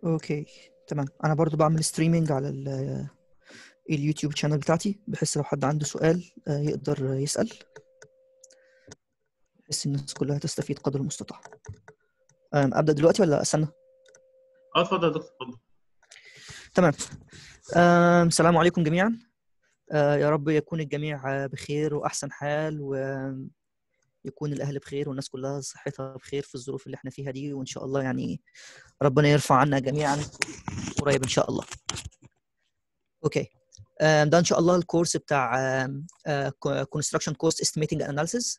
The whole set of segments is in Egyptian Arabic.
اوكي تمام انا برضو بعمل ستريمينج على ال- اليوتيوب شانل بتاعتي بحيث لو حد عنده سؤال آه، يقدر يسأل بحيث الناس كلها تستفيد قدر المستطاع آم، ابدا دلوقتي ولا استنى اه اتفضل يا دكتور اتفضل تمام آم، السلام عليكم جميعا آه، يا رب يكون الجميع آه، بخير واحسن حال ويكون الاهل بخير والناس كلها صحتها بخير في الظروف اللي احنا فيها دي وان شاء الله يعني ربنا يرفع عنا جميعا قريب ان شاء الله اوكي آم، ده ان شاء الله الكورس بتاع كونستراكشن كوست استيميتنج اناليسيس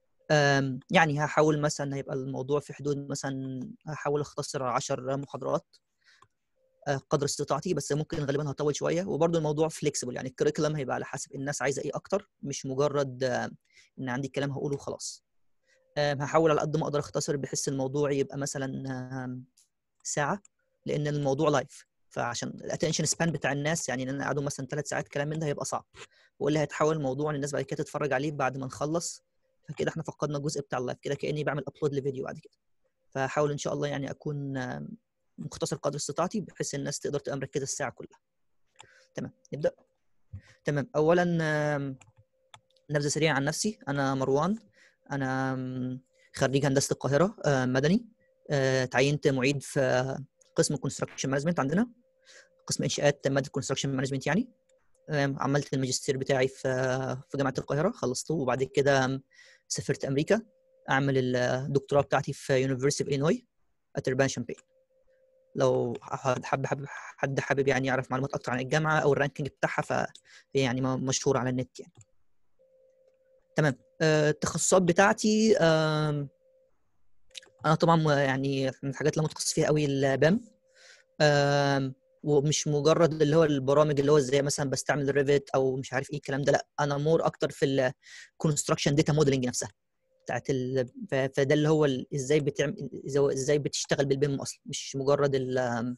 يعني هحاول مثلا هيبقى الموضوع في حدود مثلا هحاول اختصر 10 محاضرات آه، قدر استطاعتي بس ممكن غالبا هطول شويه وبرضه الموضوع فليكسبل يعني الكريكولم هيبقى على حسب الناس عايزه ايه اكتر مش مجرد آه، ان عندي كلام هقوله وخلاص آم، هحاول على قد ما اقدر اختصر بحيث الموضوع يبقى مثلا آم، ساعه لان الموضوع لايف فعشان الاتنشن سبان بتاع الناس يعني ان انا قعدوا مثلا ثلاث ساعات كلام من ده هيبقى صعب واللي هيتحول الموضوع ان الناس بعد كده تتفرج عليه بعد ما نخلص فكده احنا فقدنا الجزء بتاع اللايف كده كاني بعمل ابلود لفيديو بعد كده فهحاول ان شاء الله يعني اكون آم، مختصر قدر استطاعتي بحيث الناس تقدر تبقى مركزه الساعه كلها تمام نبدا تمام اولا آم، نبذه سريعه عن نفسي انا مروان انا آم، خريج هندسه القاهره آه، مدني آه، تعينت معيد في قسم كونستراكشن مانجمنت عندنا قسم انشاءات ماده كونستراكشن مانجمنت يعني آم، عملت الماجستير بتاعي في في جامعه القاهره خلصته وبعد كده آم، سافرت امريكا اعمل الدكتوراه بتاعتي في يونيفرسيتي اوف ايلينوي اتربان شامبين لو حد حابب حابب حد حابب يعني يعرف معلومات اكتر عن الجامعه او الرانكينج بتاعها فهي يعني م- مشهوره على النت يعني تمام آه، التخصصات بتاعتي آم، انا طبعا م- يعني من الحاجات اللي أنا متخصص فيها قوي البام آم، ومش مجرد اللي هو البرامج اللي هو زي مثلا بستعمل ريفت او مش عارف ايه الكلام ده لا انا مور اكتر في الكونستراكشن داتا موديلنج نفسها بتاعت ال... ف- فده اللي هو ال- ازاي بتعمل إزاي- ازاي بتشتغل بالبيم اصلا مش مجرد ال...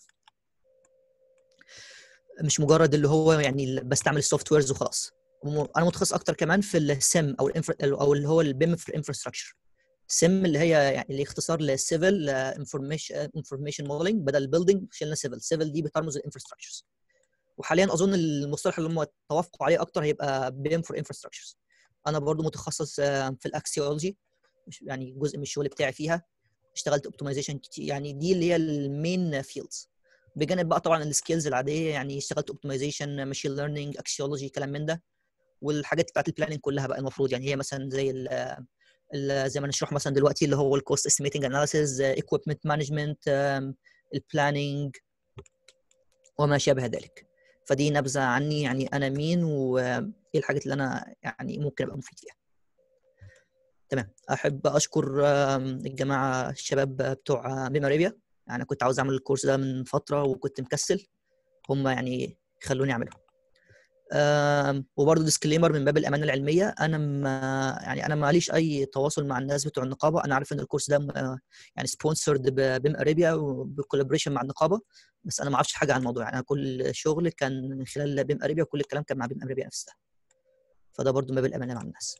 مش مجرد اللي هو يعني ال- بستعمل السوفت ويرز وخلاص وم- انا متخصص اكتر كمان في السيم او الانفر... او اللي هو البيم في الانفراستراكشر سيم اللي هي يعني اللي اختصار للسيفل انفورميشن انفورميشن موديلنج بدل البيلدينج شلنا سيفل سيفل دي بترمز للانفراستراكشرز وحاليا اظن المصطلح اللي هم توافقوا عليه اكتر هيبقى بيم فور انفراستراكشرز انا برضو متخصص آه، في الاكسيولوجي مش- يعني جزء من الشغل بتاعي فيها اشتغلت اوبتمايزيشن كتير يعني دي اللي هي المين فيلدز بجانب بقى طبعا السكيلز العاديه يعني اشتغلت اوبتمايزيشن ماشين ليرنينج اكسيولوجي كلام من ده والحاجات بتاعت البلاننج كلها بقى المفروض يعني هي مثلا زي ال ال- زي ما نشرح مثلا دلوقتي اللي هو الكوست استيميتنج اناليسيز ايكويبمنت مانجمنت البلاننج وما شابه ذلك فدي نبذه عني يعني انا مين وايه الحاجات اللي انا يعني ممكن ابقى مفيد فيها تمام احب اشكر آم، الجماعه الشباب بتوع بيم اريبيا يعني كنت عاوز اعمل الكورس ده من فتره وكنت مكسل هم يعني خلوني اعمله آم، وبرضه ديسكليمر من باب الامانه العلميه انا ما يعني انا ماليش اي تواصل مع الناس بتوع النقابه انا عارف ان الكورس ده م- يعني سبونسرد ببيم اريبيا وبكولابريشن مع النقابه بس انا ما اعرفش حاجه عن الموضوع يعني انا كل شغل كان من خلال بيم اريبيا وكل الكلام كان مع بيم اريبيا نفسها فده برضه من باب الامانه مع الناس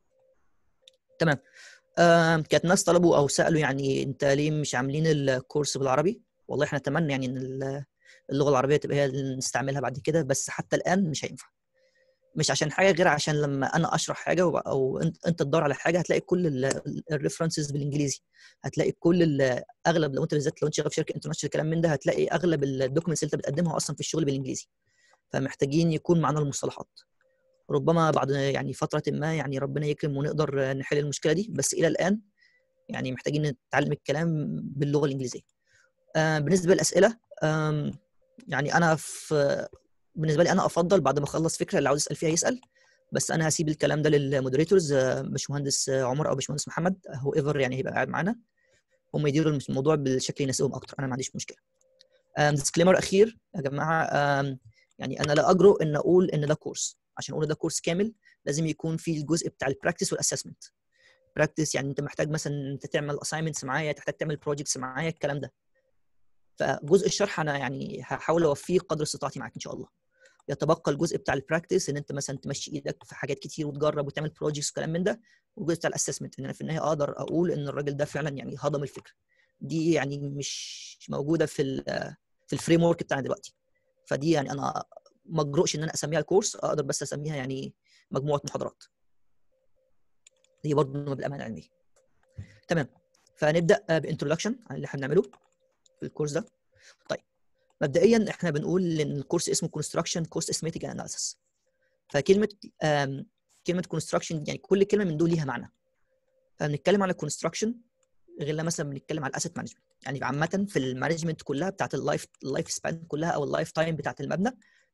تمام آم، كانت ناس طلبوا او سالوا يعني انت ليه مش عاملين الكورس بالعربي والله احنا نتمنى يعني ان ال- اللغه العربيه تبقى هي اللي نستعملها بعد كده بس حتى الان مش هينفع مش عشان حاجه غير عشان لما انا اشرح حاجه و- او انت انت تدور على حاجه هتلاقي كل الريفرنسز بالانجليزي هتلاقي كل ال- اغلب لو انت بالذات لو انت شغال في شركه انترناشونال كلام من ده هتلاقي اغلب الدوكيومنتس اللي انت بتقدمها اصلا في الشغل بالانجليزي فمحتاجين يكون معانا المصطلحات ربما بعد يعني فتره ما يعني ربنا يكرم ونقدر نحل المشكله دي بس الى الان يعني محتاجين نتعلم الكلام باللغه الانجليزيه آه، بالنسبه للاسئله آم، يعني انا في بالنسبه لي انا افضل بعد ما اخلص فكره اللي عاوز يسال فيها يسال بس انا هسيب الكلام ده للمودريتورز آه، باشمهندس آه، عمر او باشمهندس محمد هو ايفر يعني هيبقى قاعد معانا هم يديروا الموضوع بالشكل اللي يناسبهم اكتر انا ما عنديش مشكله ديسكليمر اخير يا جماعه آم، يعني انا لا اجرؤ ان اقول ان ده كورس عشان اقول ده كورس كامل لازم يكون فيه الجزء بتاع البراكتس والاسسمنت براكتس يعني انت محتاج مثلا انت تعمل اساينمنتس معايا تحتاج تعمل بروجكتس معايا الكلام ده فجزء الشرح انا يعني هحاول اوفيه قدر استطاعتي معاك ان شاء الله يتبقى الجزء بتاع البراكتس ان انت مثلا تمشي ايدك في حاجات كتير وتجرب وتعمل بروجكتس وكلام من ده والجزء بتاع الاسسمنت ان انا في النهايه اقدر اقول ان الراجل ده فعلا يعني هضم الفكره دي يعني مش موجوده في ال في الفريم ورك بتاعنا دلوقتي فدي يعني انا ما اجرؤش ان انا اسميها كورس اقدر بس اسميها يعني مجموعه محاضرات دي برضه بالامانه العلميه تمام فنبدا بانترودكشن عن اللي احنا بنعمله في الكورس ده طيب مبدئيا احنا بنقول ان الكورس اسمه كونستراكشن كوست استيميتنج اناليسيس فكلمه آم، كلمه كونستراكشن يعني كل كلمه من دول ليها معنى فبنتكلم على الكونستراكشن غير لما مثلا بنتكلم على الاسيت مانجمنت يعني عامه في المانجمنت كلها بتاعت اللايف اللايف سبان كلها او اللايف تايم بتاعت المبنى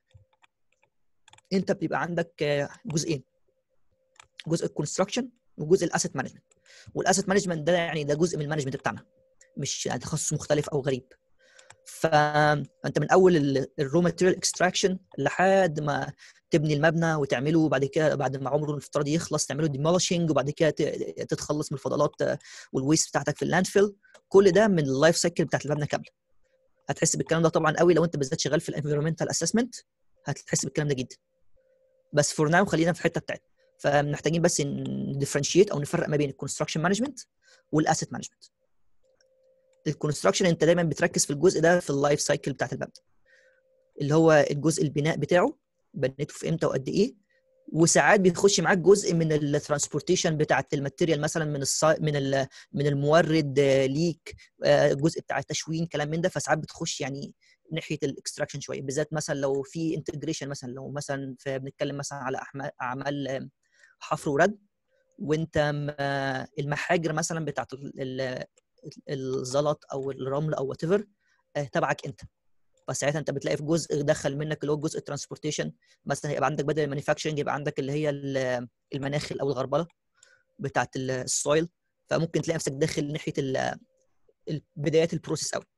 انت بيبقى عندك آه، جزئين جزء الكونستراكشن وجزء الاسيت مانجمنت والاسيت مانجمنت ده يعني ده جزء من المانجمنت بتاعنا مش يعني تخصص مختلف او غريب ف- فانت من اول الرو ماتيريال اكستراكشن لحد ما تبني المبنى وتعمله وبعد كده بعد ما عمره الافتراضي يخلص تعمله ديمولشنج وبعد كده ت- تتخلص من الفضلات آه، والويست بتاعتك في اللاندفيل كل ده من اللايف سايكل بتاعت المبنى كامله هتحس بالكلام ده طبعا قوي لو انت بالذات شغال في الانفيرمنتال اسسمنت هتحس بالكلام ده جدا بس فور ناو خلينا في الحته بتاعتنا فمحتاجين بس نديفرنشيت او نفرق ما بين الكونستراكشن مانجمنت والاسيت مانجمنت الكونستراكشن انت دايما بتركز في الجزء ده في اللايف سايكل بتاعت المبنى اللي هو الجزء البناء بتاعه بنيته في امتى وقد ايه وساعات بيخش معاك جزء من الترانسبورتيشن بتاعت الماتيريال مثلا من الصا... من ال... من المورد آه، ليك آه، جزء بتاع التشوين كلام من ده فساعات بتخش يعني ناحيه الاكستراكشن شويه بالذات مثلا لو في انتجريشن مثلا لو مثلا في بنتكلم مثلا على أحما- اعمال آه، حفر ورد وانت م- آه، المحاجر مثلا بتاعت ال- ال- الزلط او الرمل او وات ايفر تبعك انت فساعتها انت بتلاقي في جزء دخل منك اللي هو جزء الترانسبورتيشن مثلا هيبقى عندك بدل المانيفاكتشرنج يبقى عندك اللي هي ال- المناخل او الغربله بتاعت ال- السويل فممكن تلاقي نفسك داخل ناحيه ال- ال- بدايات البروسيس قوي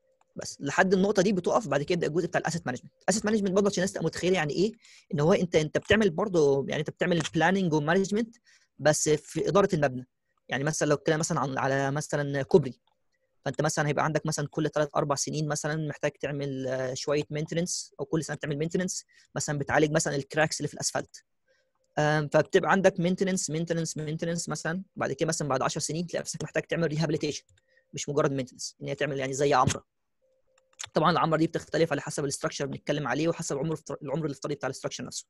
بس لحد النقطه دي بتقف بعد كده يبدا الجزء بتاع الاسيت مانجمنت الاسيت مانجمنت برضه عشان الناس تبقى متخيله يعني ايه ان هو انت انت بتعمل برضه يعني انت بتعمل بلاننج ومانجمنت بس في اداره المبنى يعني مثلا لو اتكلم مثلا عن على مثلا كوبري فانت مثلا هيبقى عندك مثلا كل ثلاث اربع سنين مثلا محتاج تعمل آه، شويه مينتننس او كل سنه بتعمل مينتننس مثلا بتعالج مثلا الكراكس اللي في الاسفلت آم، فبتبقى عندك مينتننس مينتننس مينتننس مثلا بعد كده مثلا بعد 10 سنين تلاقي نفسك محتاج تعمل ريهابيليتيشن مش مجرد مينتننس ان هي تعمل يعني زي عمره طبعا العمره دي بتختلف على حسب الاستراكشر بنتكلم عليه وحسب عمر العمر الافتراضي بتاع الاستراكشر نفسه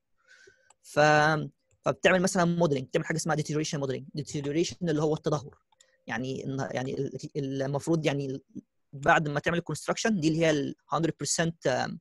ف فبتعمل مثلا موديلنج بتعمل حاجه اسمها ديتيريشن موديلنج ديتيريشن اللي هو التدهور يعني إن- يعني ال- المفروض يعني بعد ما تعمل الكونستراكشن دي اللي هي ال 100% آم،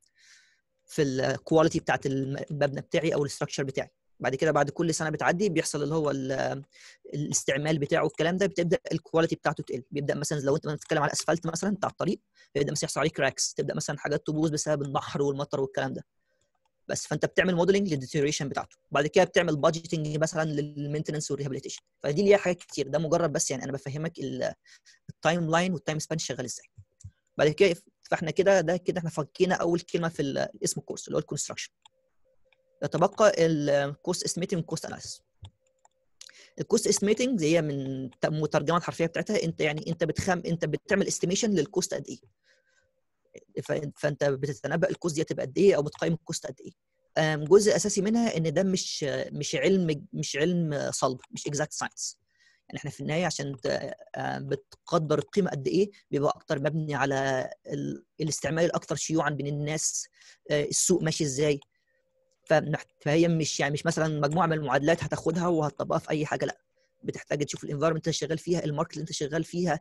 في الكواليتي بتاعت الم- المبنى بتاعي او الاستراكشر بتاعي بعد كده بعد كل سنه بتعدي بيحصل اللي هو ال- الاستعمال بتاعه والكلام ده بتبدا الكواليتي بتاعته تقل بيبدا مثلا لو انت بتتكلم على الاسفلت مثلا بتاع الطريق بيبدا مثلا يحصل عليه كراكس تبدا مثلا حاجات تبوظ بسبب البحر والمطر والكلام ده بس فانت بتعمل موديلنج للديتيريشن بتاعته بعد كده بتعمل بادجيتنج مثلا للمينتنس والريهابيليتيشن فدي ليها حاجات كتير ده مجرد بس يعني انا بفهمك ال- التايم لاين والتايم سبان شغال ازاي بعد كده فاحنا كده ده كده احنا فكينا اول كلمه في ال- اسم الكورس اللي هو الكونستراكشن يتبقى الكوست استيميتنج والكوست اناليسيس الكوست استيميتنج هي من ت- مترجمه الحرفيه بتاعتها انت يعني انت بتخم انت بتعمل استيميشن للكوست قد ايه ف- فانت بتتنبأ الكوست دي هتبقى قد ايه او بتقيم الكوست قد ايه آم، جزء اساسي منها ان ده مش مش علم مش علم صلب مش اكزاكت ساينس يعني احنا في النهايه عشان ت- آم، بتقدر القيمه قد ايه بيبقى اكتر مبني على ال- الاستعمال الاكثر شيوعا بين الناس آه، السوق ماشي ازاي فمحت- فهي مش يعني مش مثلا مجموعه من المعادلات هتاخدها وهتطبقها في اي حاجه لا بتحتاج تشوف الانفايرمنت اللي شغال فيها الماركت اللي انت شغال فيها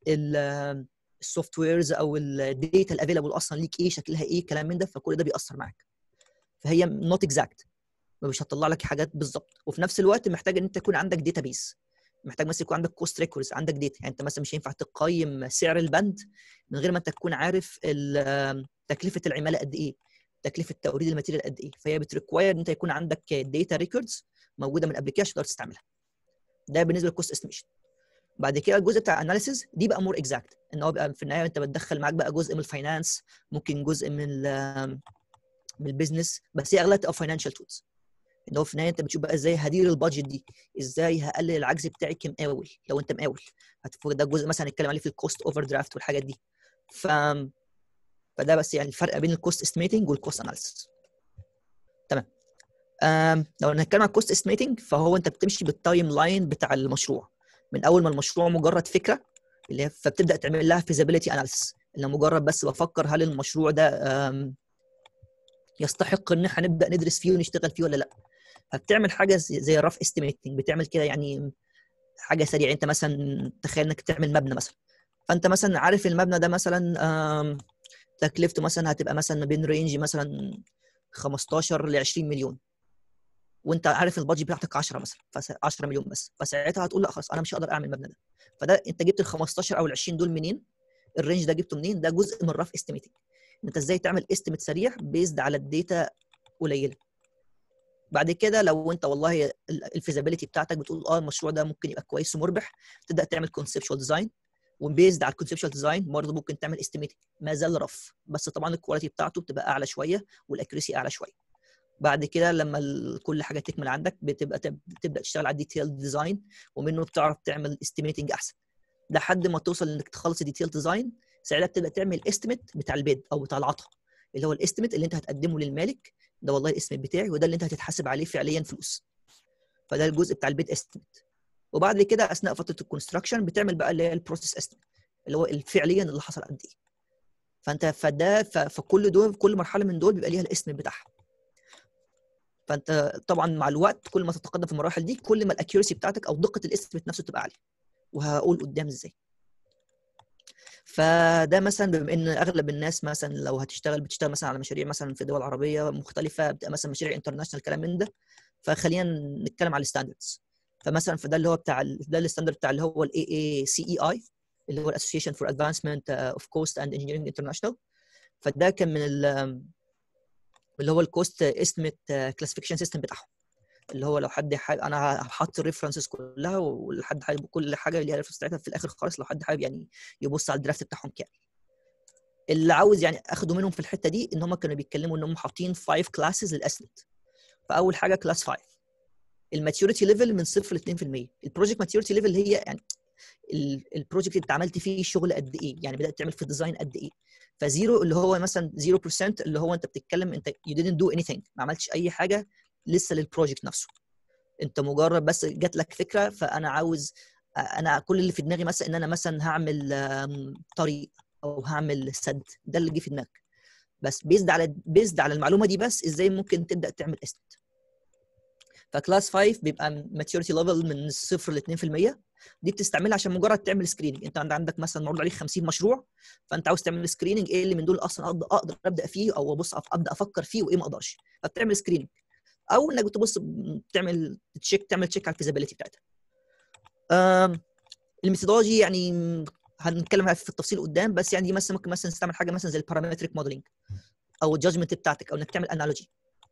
السوفت ويرز او الداتا الافيلابل اصلا ليك ايه شكلها ايه كلام من ده فكل ده بيأثر معاك فهي نوت اكزاكت مش هتطلع لك حاجات بالظبط وفي نفس الوقت محتاج ان انت يكون عندك داتا بيس محتاج مثلا يكون عندك كوست ريكوردز عندك داتا يعني انت مثلا مش هينفع تقيم سعر البند من غير ما انت تكون عارف ال- تكلفه العماله قد ايه تكلفه توريد الماتيريال قد ايه فهي بتريكواير ان انت يكون عندك داتا ريكوردز موجوده من قبل كده عشان تقدر تستعملها ده بالنسبه للكوست استيميشن بعد كده الجزء بتاع اناليسيز دي بقى مور اكزاكت ان هو بقى في النهايه انت بتدخل معاك بقى جزء من الفاينانس ممكن جزء من ال من البيزنس بس هي اغلبها تبقى فاينانشال تولز ان هو في النهايه انت بتشوف بقى ازاي هدير البادجت دي ازاي هقلل العجز بتاعي كمقاول لو انت مقاول هتفوق ده جزء مثلا نتكلم عليه في الكوست اوفر درافت والحاجات دي ف فده بس يعني الفرق بين الكوست استيميتنج والكوست اناليسيس تمام أم، لو هنتكلم عن الكوست استيميتنج فهو انت بتمشي بالتايم لاين بتاع المشروع من اول ما المشروع مجرد فكره اللي هي فبتبدا تعمل لها فيزابيليتي اناليسيس انا مجرد بس بفكر هل المشروع ده آم، يستحق ان احنا نبدا ندرس فيه ونشتغل فيه ولا لا فبتعمل حاجه زي زي الرف استيميتنج بتعمل كده يعني حاجه سريعه انت مثلا تخيل انك تعمل مبنى مثلا فانت مثلا عارف المبنى ده مثلا آم، تكلفته مثلا هتبقى مثلا ما بين رينج مثلا 15 ل 20 مليون وانت عارف البادجت بتاعتك 10 مثلا فس 10 مليون بس فساعتها هتقول لا خلاص انا مش هقدر اعمل المبنى ده فده انت جبت ال 15 او ال 20 دول منين الرينج ده جبته منين ده جزء من الرف استيميتنج انت ازاي تعمل استيميت سريع بيزد على الداتا قليله بعد كده لو انت والله الفيزابيلتي بتاعتك بتقول اه المشروع ده ممكن يبقى كويس ومربح تبدا تعمل كونسبشوال ديزاين وبيزد على الكونسبشوال ديزاين برضه ممكن تعمل استيميتنج ما زال رف بس طبعا الكواليتي بتاعته بتبقى اعلى شويه والاكيرسي اعلى شويه بعد كده لما ال- كل حاجه تكمل عندك بتبقى تب- تبدا تشتغل على الديتيل ديزاين ومنه بتعرف تعمل استيميتنج احسن لحد ما توصل انك تخلص الديتيل ديزاين ساعتها بتبدا تعمل استيميت بتاع البيد او بتاع العطا اللي هو الاستيميت اللي انت هتقدمه للمالك ده والله الاستيميت بتاعي وده اللي انت هتتحاسب عليه فعليا فلوس فده الجزء بتاع البيد استيميت وبعد كده اثناء فتره الكونستراكشن بتعمل بقى اللي هي البروسيس استيميت اللي هو فعليا اللي حصل قد ايه فانت فده ف- فكل دول كل مرحله من دول بيبقى ليها الاسم بتاعها فانت طبعا مع الوقت كل ما تتقدم في المراحل دي كل ما الاكيورسي بتاعتك او دقه الاستيميت نفسه تبقى عاليه وهقول قدام ازاي فده مثلا بما ان اغلب الناس مثلا لو هتشتغل بتشتغل مثلا على مشاريع مثلا في دول عربيه مختلفه بتبقى مثلا مشاريع انترناشونال كلام من ده فخلينا نتكلم على الستاندردز فمثلا فده اللي هو بتاع ال- ده الستاندرد بتاع اللي هو الاي اي سي اي اي اللي هو الاسوسيشن فور ادفانسمنت اوف كوست اند انجينيرنج انترناشونال فده كان من ال- اللي هو الكوست استيميت كلاسيفيكيشن سيستم بتاعهم اللي هو لو حد حابب انا حاطط الريفرنسز كلها ولحد حابب كل حاجه ليها ريفرنس بتاعتها في الاخر خالص لو حد حابب يعني يبص على الدرافت بتاعهم كامل اللي عاوز يعني اخده منهم في الحته دي ان هم كانوا بيتكلموا ان هم حاطين 5 كلاسز للاسنت فاول حاجه كلاس 5 الماتيوريتي ليفل من 0 ل 2% البروجكت ماتيوريتي ليفل هي يعني ال- البروجكت اللي انت عملت فيه شغل قد ايه يعني بدات تعمل في الديزاين قد ايه فزيرو اللي هو مثلا 0% اللي هو انت بتتكلم انت you didn't do anything ما عملتش اي حاجه لسه للبروجكت نفسه انت مجرد بس جات لك فكره فانا عاوز انا كل اللي في دماغي مثلا ان انا مثلا هعمل آم، طريق او هعمل سد ده اللي جه في دماغك بس بيزد على بيزد على المعلومه دي بس ازاي ممكن تبدا تعمل استيميت فكلاس 5 بيبقى ماتيوريتي ليفل من 0 ل 2% دي بتستعملها عشان مجرد تعمل سكريننج انت عند- عندك مثلا معروض عليك 50 مشروع فانت عاوز تعمل سكريننج ايه اللي من دول اصلا اقدر اقدر ابدا فيه او ابص أف- ابدا افكر فيه وايه ما اقدرش فبتعمل سكريننج او انك بتبص تعمل تشيك تعمل تشيك على الفيزابيلتي بتاعتها آم، الميثودولوجي يعني هنتكلم عليها في التفصيل قدام بس يعني دي مثلا ممكن مثلا تستعمل حاجه مثلا زي البارامتريك موديلنج او الجادجمنت بتاعتك او انك تعمل انالوجي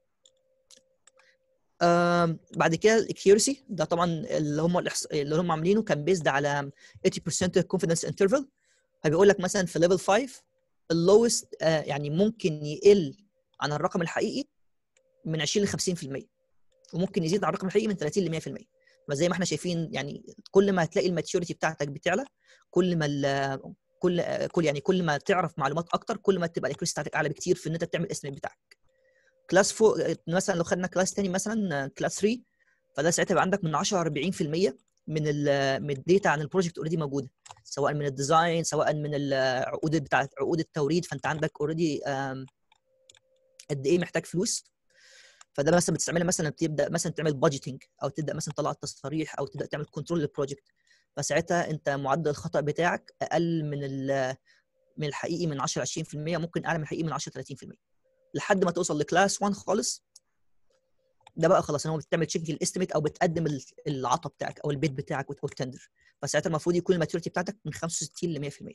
بعد كده الاكيورسي ده طبعا اللي هم الإحص... اللي هم عاملينه كان بيزد على 80% confidence interval فبيقول لك مثلا في ليفل 5 اللوست يعني ممكن يقل عن الرقم الحقيقي من 20 ل 50% وممكن يزيد عن الرقم الحقيقي من 30 ل 100% فزي ما احنا شايفين يعني كل ما هتلاقي الماتيوريتي بتاعتك بتعلى كل ما ال- كل كل يعني كل ما تعرف معلومات اكتر كل ما تبقى الاكيورسي بتاعتك اعلى بكتير في ان انت تعمل اسم بتاعك كلاس فوق مثلا لو خدنا كلاس تاني مثلا كلاس 3 فده ساعتها يبقى عندك من 10 ل 40% من ال من الداتا عن البروجكت اوريدي موجوده سواء من الديزاين سواء من العقود بتاعت عقود التوريد فانت عندك اوريدي قد ايه محتاج فلوس فده مثلا بتستعملها مثلا بتبدا مثلا تعمل بادجيتنج او تبدا مثلا تطلع التصاريح او تبدا تعمل كنترول للبروجكت فساعتها انت معدل الخطا بتاعك اقل من ال من الحقيقي من 10 ل 20% ممكن اعلى من الحقيقي من 10 ل 30% لحد ما توصل لكلاس 1 خالص ده بقى خلاص ان هو بتعمل تشيك الاستيميت او بتقدم ال- العطا بتاعك او البيت بتاعك او التندر فساعتها المفروض يكون الماتيوريتي بتاعتك من 65 ل 100%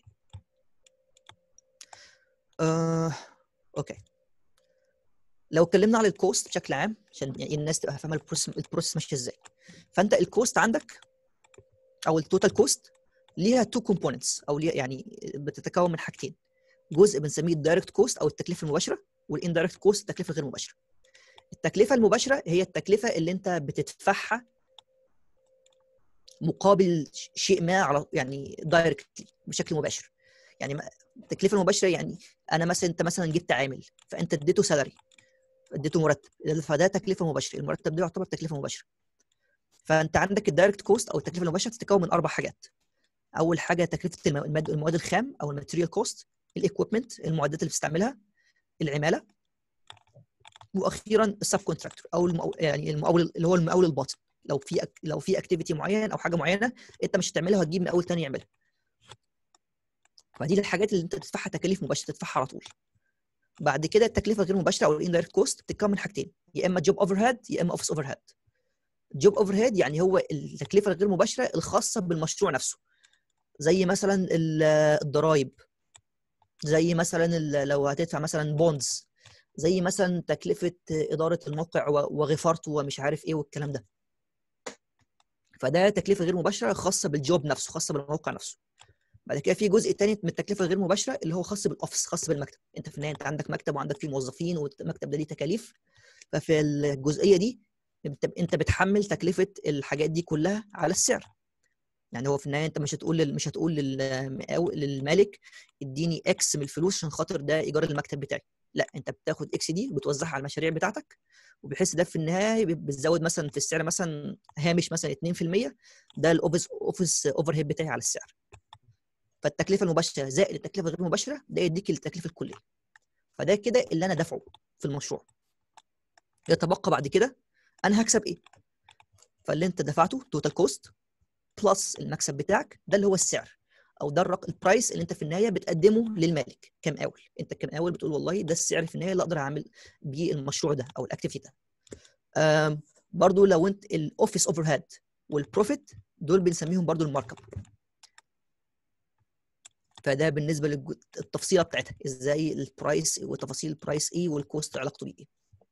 آه، اوكي لو اتكلمنا على الكوست بشكل عام عشان يعني الناس تبقى فاهمه البروسيس البروسيس ماشيه ازاي فانت الكوست عندك او التوتال كوست ليها تو كومبوننتس او ليها يعني بتتكون من حاجتين جزء بنسميه الدايركت كوست او التكلفه المباشره والاندايركت كوست التكلفه الغير مباشره التكلفه المباشره هي التكلفه اللي انت بتدفعها مقابل ش- شيء ما على يعني دايركتلي بشكل مباشر يعني ما- التكلفه المباشره يعني انا مثلا انت مثلا جبت عامل فانت اديته سالري اديته مرتب فده تكلفه مباشره المرتب ده يعتبر تكلفه مباشره فانت عندك الدايركت كوست او التكلفه المباشره تتكون من اربع حاجات اول حاجه تكلفه الم- الماد- المواد الخام او الماتيريال كوست الايكويبمنت المعدات اللي بتستعملها العماله واخيرا السب كونتراكتور او المقاول يعني المقاول اللي هو المقاول الباطن لو في أك... لو في اكتيفيتي معين او حاجه معينه انت مش هتعملها وهتجيب مقاول تاني يعملها فدي الحاجات اللي انت بتدفعها تكاليف مباشره تدفعها على طول بعد كده التكلفه غير مباشره او الاندايركت كوست بتتكون من حاجتين يا اما جوب اوفر هيد يا اما اوفيس اوفر هيد جوب اوفر هيد يعني هو التكلفه الغير مباشره الخاصه بالمشروع نفسه زي مثلا الضرايب زي مثلا لو هتدفع مثلا بوندز زي مثلا تكلفه اداره الموقع وغفارته ومش عارف ايه والكلام ده فده تكلفه غير مباشره خاصه بالجوب نفسه خاصه بالموقع نفسه بعد كده في جزء تاني من التكلفه الغير مباشره اللي هو خاص بالاوفيس خاص بالمكتب انت في النهايه انت عندك مكتب وعندك فيه موظفين والمكتب ده ليه تكاليف ففي الجزئيه دي انت بتحمل تكلفه الحاجات دي كلها على السعر يعني هو في النهايه انت مش هتقول مش هتقول للمالك اديني اكس من الفلوس عشان خاطر ده ايجار المكتب بتاعي لا انت بتاخد اكس دي وبتوزعها على المشاريع بتاعتك وبحيث ده في النهايه بتزود مثلا في السعر مثلا هامش مثلا 2% ده الاوفيس اوفيس اوفر هيد بتاعي على السعر فالتكلفه المباشره زائد التكلفه غير المباشره ده يديك التكلفه الكليه فده كده اللي انا دافعه في المشروع يتبقى بعد كده انا هكسب ايه فاللي انت دفعته توتال كوست بلس المكسب بتاعك ده اللي هو السعر او ده الرق البرايس اللي انت في النهايه بتقدمه للمالك كمقاول انت كمقاول بتقول والله ده السعر في النهايه اللي اقدر اعمل بيه المشروع ده او الاكتيفيتي ده برضو لو انت الاوفيس اوفر هيد والبروفيت دول بنسميهم برضو المارك اب فده بالنسبه للتفصيله بتاعتها ازاي البرايس وتفاصيل البرايس ايه والكوست علاقته بايه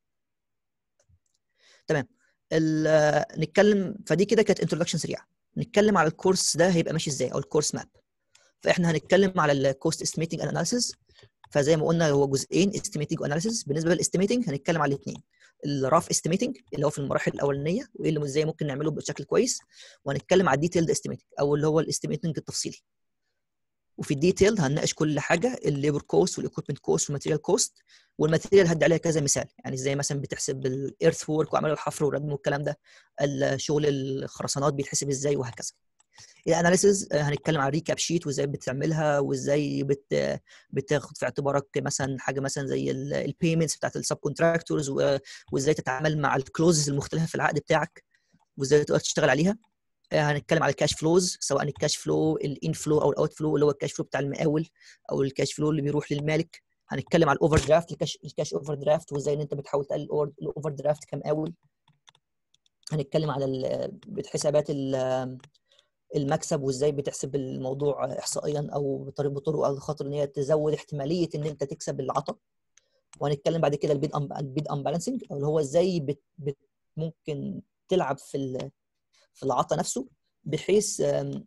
تمام نتكلم فدي كده كانت انتروداكشن سريعه نتكلم على الكورس ده هيبقى ماشي ازاي او الكورس ماب فاحنا هنتكلم على الكوست استيميتنج اناليسيس فزي ما قلنا هو جزئين استيميتنج واناليسيس بالنسبه للاستيميتنج هنتكلم على الاثنين الراف استيميتنج اللي هو في المراحل الاولانيه وايه اللي ازاي ممكن نعمله بشكل كويس وهنتكلم على الديتيلد استيميتنج او اللي هو الاستيميتنج التفصيلي وفي الديتيل هنناقش كل حاجه الليبر كوست والايكويبمنت كوست والماتيريال كوست والماتيريال هدي عليها كذا مثال يعني ازاي مثلا بتحسب الايرث وورك واعمال الحفر والردم والكلام ده الشغل الخرسانات بيتحسب ازاي وهكذا الاناليسيز هنتكلم على الريكاب شيت وازاي بتعملها وازاي بت بتاخد في اعتبارك مثلا حاجه مثلا زي البيمنتس بتاعت السب كونتراكتورز وازاي تتعامل مع الكلوزز المختلفه في العقد بتاعك وازاي تقدر تشتغل عليها هنتكلم على الكاش فلوز سواء الكاش فلو الان فلو او الاوت فلو اللي هو الكاش فلو بتاع المقاول او الكاش فلو اللي بيروح للمالك هنتكلم على الاوفر درافت الكاش الكاش اوفر درافت وازاي ان انت بتحاول تقلل الاوفر درافت كمقاول هنتكلم على حسابات المكسب وازاي بتحسب الموضوع احصائيا او بطريقه بطرق على خاطر ان هي تزود احتماليه ان انت تكسب العطا وهنتكلم بعد كده البيد البيد امبالانسنج اللي هو ازاي بت بت ممكن تلعب في في العطا نفسه بحيث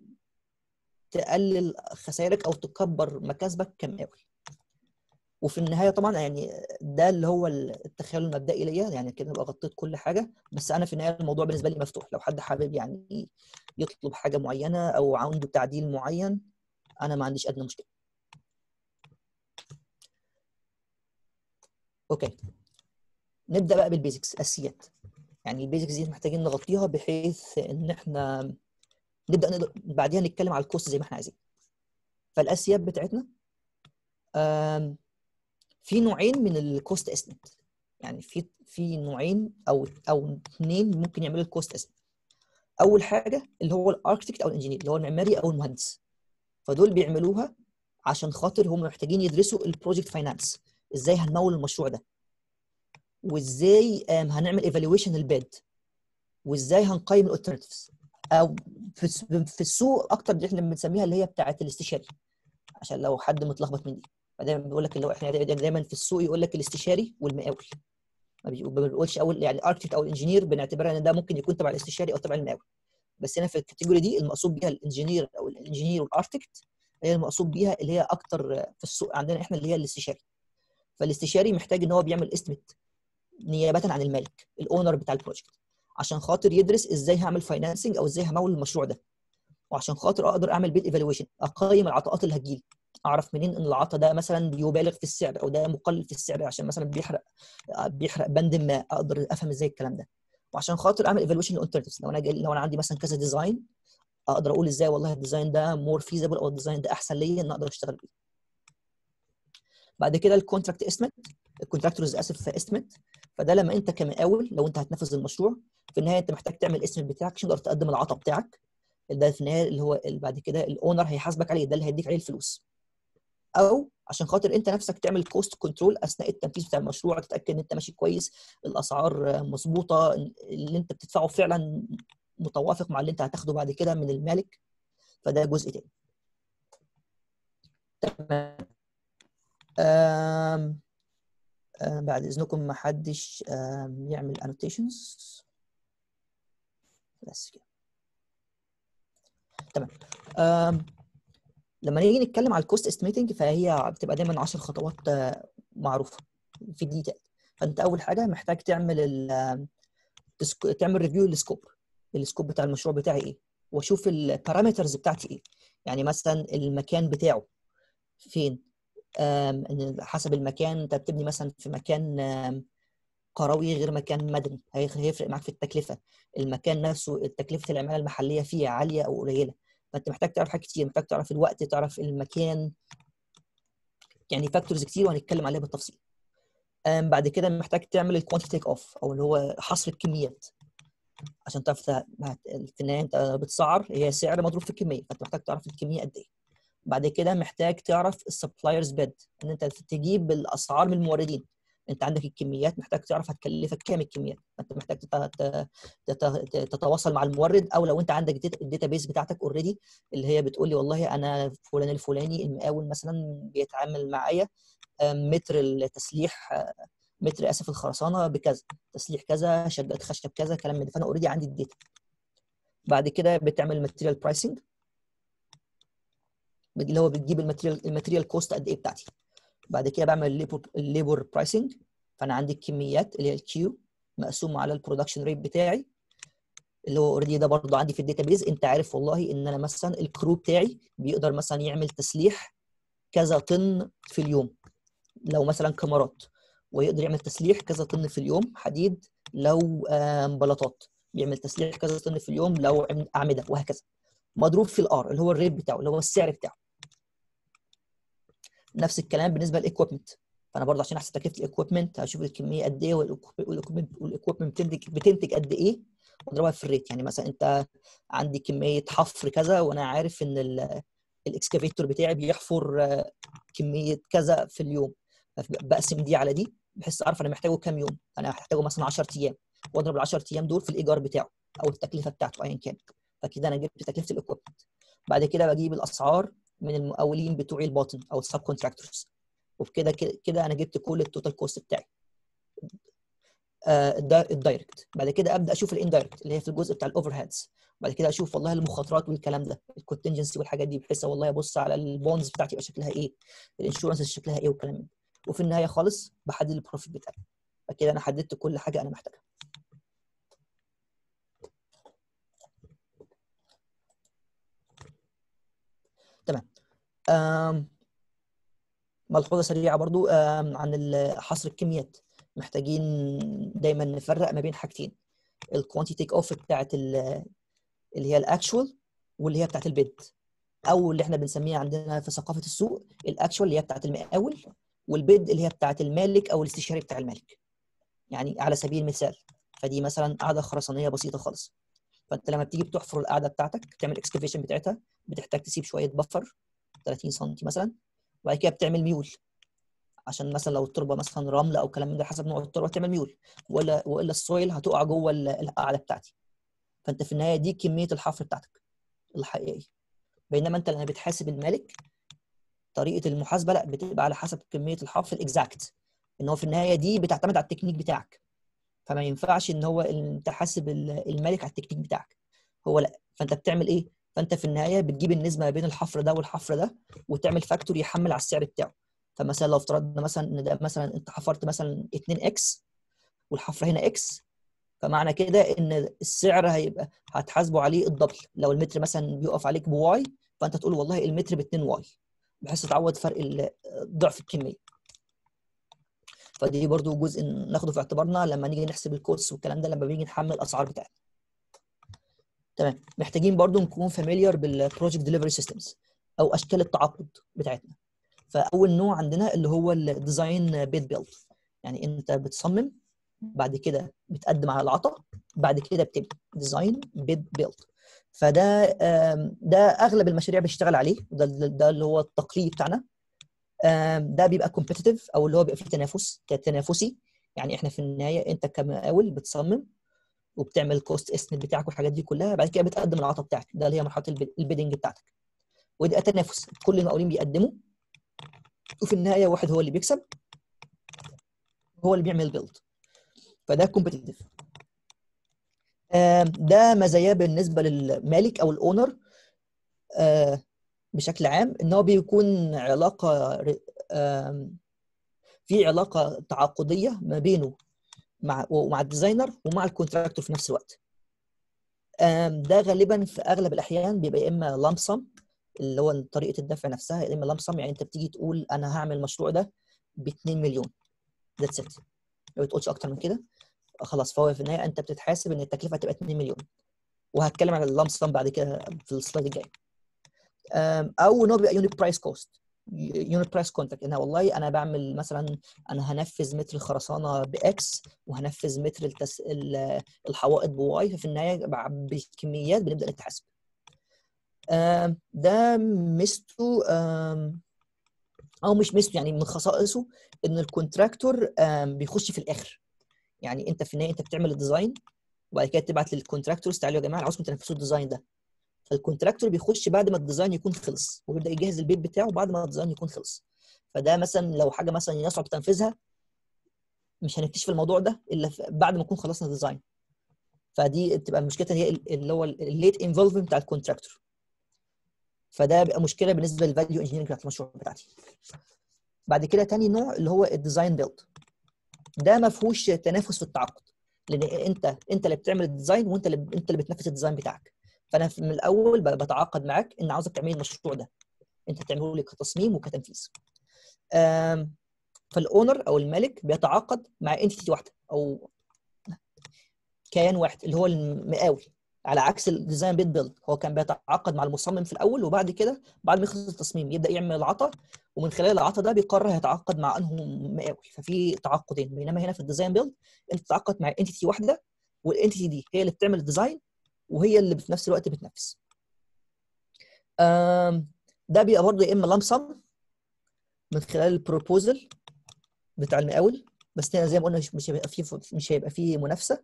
تقلل خسائرك او تكبر مكاسبك كمقاول وفي النهايه طبعا يعني ده اللي هو التخيل المبدئي ليا يعني كده ابقى غطيت كل حاجه بس انا في النهايه الموضوع بالنسبه لي مفتوح لو حد حابب يعني يطلب حاجه معينه او عنده تعديل معين انا ما عنديش ادنى مشكله اوكي نبدا بقى بالبيزكس اساسيات يعني البيزكس دي محتاجين نغطيها بحيث ان احنا نبدا نقدر بعديها نتكلم على الكوست زي ما احنا عايزين فالاساسيات بتاعتنا في نوعين من الكوست استيميت يعني في في نوعين او او اثنين ممكن يعملوا الكوست استيميت اول حاجه اللي هو الاركتكت او الانجينير اللي هو المعماري او المهندس فدول بيعملوها عشان خاطر هم محتاجين يدرسوا البروجكت فاينانس ازاي هنمول المشروع ده وازاي هنعمل ايفالويشن للبيد وازاي هنقيم الالترناتيفز او في السوق اكتر دي احنا بنسميها اللي هي بتاعه الاستشاري عشان لو حد متلخبط مني فدايما بيقول لك اللي هو احنا دايما في السوق يقول لك الاستشاري والمقاول ما بنقولش اول يعني الاركتكت او الانجينير بنعتبرها ان ده ممكن يكون تبع الاستشاري او تبع المقاول بس هنا في الكاتيجوري دي المقصود بيها الانجينير او الانجينير والاركتكت هي المقصود بيها اللي هي اكتر في السوق عندنا احنا اللي هي الاستشاري فالاستشاري محتاج ان هو بيعمل استيميت نيابه عن المالك الاونر بتاع البروجكت عشان خاطر يدرس ازاي هعمل فاينانسنج او ازاي همول المشروع ده وعشان خاطر اقدر اعمل بيت ايفالويشن اقيم العطاءات اللي هتجيلي اعرف منين ان العطا ده مثلا بيبالغ في السعر او ده مقلل في السعر عشان مثلا بيحرق بيحرق بند ما اقدر افهم ازاي الكلام ده وعشان خاطر اعمل ايفالويشن للالترناتيفز لو انا جاي لو انا عندي مثلا كذا ديزاين اقدر اقول ازاي والله الديزاين ده مور فيزبل او الديزاين ده احسن ليا ان اقدر اشتغل بيه بعد كده الكونتراكت استيميت الكونتراكتورز اسف استيميت فده لما انت كمقاول لو انت هتنفذ المشروع في النهايه انت محتاج تعمل الاستيميت بتاعك عشان تقدر تقدم العطاء بتاعك ده في النهايه اللي هو اللي بعد كده الاونر هيحاسبك عليه ده اللي هيديك عليه الفلوس او عشان خاطر انت نفسك تعمل كوست كنترول اثناء التنفيذ بتاع المشروع تتاكد ان انت ماشي كويس الاسعار مظبوطه اللي انت بتدفعه فعلا متوافق مع اللي انت هتاخده بعد كده من المالك فده جزء تاني تمام أم... أم بعد اذنكم ما حدش يعمل annotations بس كده تمام أم... لما نيجي نتكلم على الكوست استيميتنج فهي بتبقى دايما 10 خطوات معروفه في الديتيل فانت اول حاجه محتاج تعمل ال تعمل ريفيو للسكوب السكوب بتاع المشروع بتاعي ايه واشوف البارامترز بتاعتي ايه يعني مثلا المكان بتاعه فين حسب المكان انت بتبني مثلا في مكان قروي غير مكان مدني هيفرق معاك في التكلفه المكان نفسه تكلفه العماله المحليه فيه عاليه او قليله فانت محتاج تعرف حاجات كتير محتاج تعرف الوقت تعرف المكان يعني فاكتورز كتير وهنتكلم عليها بالتفصيل بعد كده محتاج تعمل الكوانتيتي تيك اوف او اللي هو حصر الكميات عشان تعرف في النهايه انت بتسعر هي سعر مضروب في الكميه فانت محتاج تعرف الكميه قد ايه بعد كده محتاج تعرف السبلايرز بيد ان انت تجيب الاسعار من الموردين انت عندك الكميات محتاج تعرف هتكلفك كام الكميات انت محتاج تتواصل مع المورد او لو انت عندك الداتا بيس بتاعتك اوريدي اللي هي بتقول لي والله انا فلان الفلاني المقاول مثلا بيتعامل معايا متر التسليح متر اسف الخرسانه بكذا تسليح كذا شدات خشب كذا كلام من ده فانا اوريدي عندي الداتا بعد كده بتعمل ماتيريال برايسنج اللي هو بتجيب الماتيريال الماتيريال كوست قد ايه بتاعتي بعد كده بعمل الليبر الليبر برايسنج فانا عندي الكميات اللي هي الكيو مقسومه على البرودكشن ريت بتاعي اللي هو اوريدي ده برضه عندي في الداتابيز انت عارف والله ان انا مثلا الكرو بتاعي بيقدر مثلا يعمل تسليح كذا طن في اليوم لو مثلا كاميرات ويقدر يعمل تسليح كذا طن في اليوم حديد لو بلاطات بيعمل تسليح كذا طن في اليوم لو اعمده وهكذا مضروب في الار اللي هو الريت بتاعه اللي هو السعر بتاعه نفس الكلام بالنسبه للايكويبمنت فانا برضه عشان احسب تكلفه الايكويبمنت هشوف الكميه قد ايه والايكويبمنت بتنتج بتنتج قد ايه واضربها في الريت يعني مثلا انت عندي كميه حفر كذا وانا عارف ان الاكسكافيتور بتاعي بيحفر كميه كذا في اليوم بقسم دي على دي بحيث اعرف انا محتاجه كام يوم انا هحتاجه مثلا 10 ايام واضرب ال 10 ايام دول في الايجار بتاعه او التكلفه بتاعته ايا كان فكده انا جبت تكلفه الايكويبمنت بعد كده بجيب الاسعار من المقاولين بتوعي الباطن او السب كونتراكتورز وبكده كده انا جبت كل التوتال كوست بتاعي آه الدايركت بعد كده ابدا اشوف الاندايركت اللي هي في الجزء بتاع الاوفر هيدز بعد كده اشوف والله المخاطرات والكلام ده الكونتنجنسي والحاجات دي بحيث والله ابص على البونز بتاعتي يبقى شكلها ايه الانشورنس شكلها ايه والكلام ده وفي النهايه خالص بحدد البروفيت بتاعي فكده انا حددت كل حاجه انا محتاجها تمام أم ملحوظه سريعه برضو عن حصر الكميات محتاجين دايما نفرق ما بين حاجتين الكوانتيتي تيك اوف بتاعت اللي هي الاكشوال واللي هي بتاعت البيد او اللي احنا بنسميها عندنا في ثقافه السوق الاكشوال اللي هي بتاعت المقاول والبيد اللي هي بتاعت المالك او الاستشاري بتاع المالك يعني على سبيل المثال فدي مثلا قاعده خرسانيه بسيطه خالص فانت لما بتيجي بتحفر القاعده بتاعتك تعمل اكسكافيشن بتاعتها بتحتاج تسيب شويه بفر 30 سم مثلا وبعد كده بتعمل ميول عشان مثلا لو التربه مثلا رمل او كلام من ده حسب نوع التربه تعمل ميول ولا والا السويل هتقع جوه القاعده بتاعتي فانت في النهايه دي كميه الحفر بتاعتك الحقيقيه بينما انت لما بتحاسب المالك طريقه المحاسبه لا بتبقى على حسب كميه الحفر الاكزاكت ان هو في النهايه دي بتعتمد على التكنيك بتاعك فما ينفعش ان هو انت حاسب المالك على التكنيك بتاعك هو لا فانت بتعمل ايه فانت في النهايه بتجيب النسبه ما بين الحفر ده والحفر ده وتعمل فاكتور يحمل على السعر بتاعه فمثلا لو افترضنا مثلا ان ده مثلا انت حفرت مثلا 2 اكس والحفر هنا اكس فمعنى كده ان السعر هيبقى هتحاسبه عليه الدبل لو المتر مثلا بيقف عليك بواي فانت تقول والله المتر ب 2 واي بحيث تعوض فرق ضعف الكميه فدي برضو جزء ناخده في اعتبارنا لما نيجي نحسب الكوست والكلام ده لما بنيجي نحمل الاسعار بتاعتنا تمام محتاجين برضو نكون فاميليار بالبروجكت ديليفري سيستمز او اشكال التعاقد بتاعتنا فاول نوع عندنا اللي هو الديزاين بيت بيلد يعني انت بتصمم بعد كده بتقدم على العطا بعد كده بتبني ديزاين بيت بيلد فده آم، ده اغلب المشاريع بتشتغل عليه ده ده اللي هو التقليدي بتاعنا آم، ده بيبقى كومبيتيتيف او اللي هو بيبقى فيه تنافس تنافسي يعني احنا في النهايه انت كمقاول بتصمم وبتعمل كوست استيميت بتاعك والحاجات دي كلها بعد كده بتقدم العطا بتاعك ده اللي هي مرحله البي- البيدنج بتاعتك وده تنافس كل المقاولين بيقدموا وفي النهايه واحد هو اللي بيكسب هو اللي بيعمل بيلد فده كومبيتيتيف ده مزاياه بالنسبه للمالك او الاونر آه، بشكل عام ان هو بيكون علاقه ر- آم، في علاقه تعاقديه ما بينه مع ومع الديزاينر ومع الكونتراكتور في نفس الوقت آم، ده غالبا في اغلب الاحيان بيبقى يا اما لامسم اللي هو طريقه الدفع نفسها يا اما لامسم يعني انت بتيجي تقول انا هعمل المشروع ده ب 2 مليون ذاتس ات ما بتقولش اكتر من كده خلاص فهو في النهايه انت بتتحاسب ان التكلفه هتبقى 2 مليون وهتكلم عن اللامسم بعد كده في السلايد الجاي أم، او ان هو بيبقى يونت برايس كوست يونت برايس كونتراكت ان والله انا بعمل مثلا انا هنفذ متر الخرسانه باكس وهنفذ متر التس... ال- الحوائط بواي ففي النهايه بع- بالكميات بنبدا نتحاسب أم، ده ميزته أم، او مش ميزته يعني من خصائصه ان الكونتراكتور أم، بيخش في الاخر يعني انت في النهايه انت بتعمل الديزاين وبعد كده تبعت للكونتراكتورز تعالوا يا جماعه انا عاوزكم تنفذوا الديزاين ده فالكونتراكتور بيخش بعد ما الديزاين يكون خلص وبيبدا يجهز البيت بتاعه بعد ما الديزاين يكون خلص فده مثلا لو حاجه مثلا يصعب تنفيذها مش هنكتشف الموضوع ده الا في- بعد ما نكون خلصنا الديزاين فدي بتبقى مشكلتها هي ال- اللي هو الليت انفولفمنت بتاع الكونتراكتور فده بيبقى مشكله بالنسبه للفاليو انجينيرنج بتاعت المشروع بتاعتي بعد كده تاني نوع اللي هو الديزاين بيلد ده ما فيهوش تنافس في التعاقد لان انت انت اللي بتعمل الديزاين وانت اللي انت اللي بتنفذ الديزاين بتاعك فانا في- من الاول ب- بتعاقد معاك ان عاوزك تعمل لي المشروع ده انت تعمله لي كتصميم وكتنفيذ آم، فالاونر او المالك بيتعاقد مع انتيتي واحده او كيان واحد اللي هو المقاول على عكس الديزاين بيت بيلد هو كان بيتعاقد مع المصمم في الاول وبعد كده بعد ما يخلص التصميم يبدا يعمل العطا ومن خلال العطا ده بيقرر هيتعاقد مع انه مقاول ففي تعاقدين بينما هنا في الديزاين بيلد انت تتعاقد مع انتيتي واحده والانتيتي دي هي اللي بتعمل الديزاين وهي اللي في نفس الوقت بتنفذ آم، ده بيبقى برضه يا اما لمسم من خلال البروبوزل بتاع المقاول بس هنا زي ما قلنا مش مش هيبقى فيه مش هيبقى فيه منافسه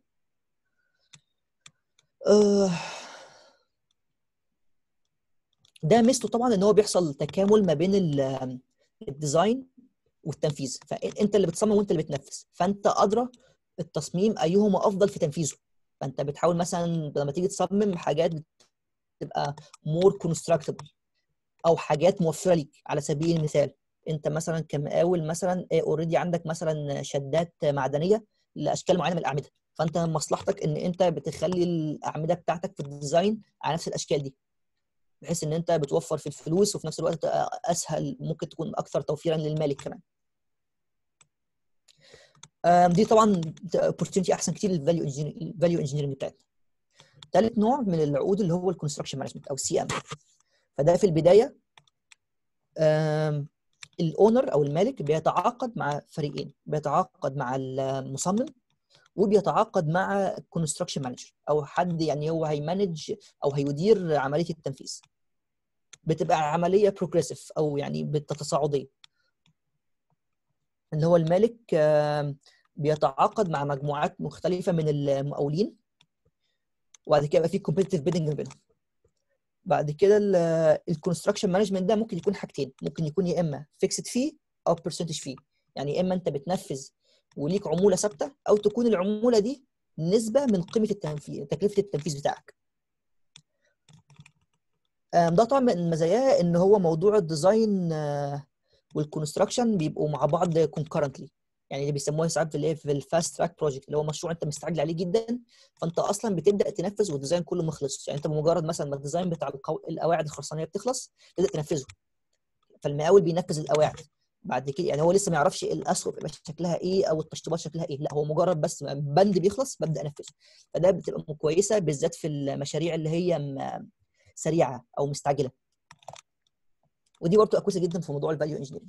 آه، ده ميزته طبعا ان هو بيحصل تكامل ما بين ال- الديزاين والتنفيذ فانت اللي بتصمم وانت اللي بتنفذ فانت ادرى التصميم ايهما افضل في تنفيذه فانت بتحاول مثلا لما تيجي تصمم حاجات بتبقى مور كونستراكتبل او حاجات موفره ليك على سبيل المثال انت مثلا كمقاول مثلا اوريدي عندك مثلا شدات معدنيه لاشكال معينه من الاعمده فانت مصلحتك ان انت بتخلي الاعمده بتاعتك في الديزاين على نفس الاشكال دي بحيث ان انت بتوفر في الفلوس وفي نفس الوقت اسهل ممكن تكون اكثر توفيرا للمالك كمان آم، دي طبعا opportunity احسن كتير للفاليو الفاليو انجينيرنج بتاعتنا ثالث نوع من العقود اللي هو الكونستراكشن مانجمنت او سي ام فده في البدايه الاونر او المالك بيتعاقد مع فريقين بيتعاقد مع المصمم وبيتعاقد مع كونستراكشن مانجر او حد يعني هو هيمانج او هيدير عمليه التنفيذ بتبقى عمليه بروجريسيف او يعني بالتصاعديه اللي هو المالك آم، بيتعاقد مع مجموعات مختلفه من المقاولين وبعد كده يبقى في كومبيتيتيف بيدنج ما بينهم بعد كده الكونستراكشن مانجمنت ده ممكن يكون حاجتين ممكن يكون يا اما فيكسد فيه او برسنتج فيه يعني يا اما انت بتنفذ وليك عموله ثابته او تكون العموله دي نسبه من قيمه التنفيذ تكلفه التنفيذ بتاعك آم، ده طبعا من مزاياه ان هو موضوع الديزاين والكونستراكشن بيبقوا مع بعض كونكرنتلي يعني اللي بيسموها ساعات في الايه في الفاست تراك بروجكت اللي هو مشروع انت مستعجل عليه جدا فانت اصلا بتبدا تنفذ والديزاين كله ما خلصش يعني انت بمجرد مثلا ما الديزاين بتاع القو... القواعد الخرسانيه بتخلص تبدا تنفذه فالمقاول بينفذ القواعد بعد كده يعني هو لسه ما يعرفش الاسقف يبقى شكلها ايه او التشطيبات شكلها ايه لا هو مجرد بس بند بيخلص ببدا انفذه فده بتبقى كويسه بالذات في المشاريع اللي هي م- سريعه او مستعجله ودي برضه كويسه جدا في موضوع الفاليو انجينيرنج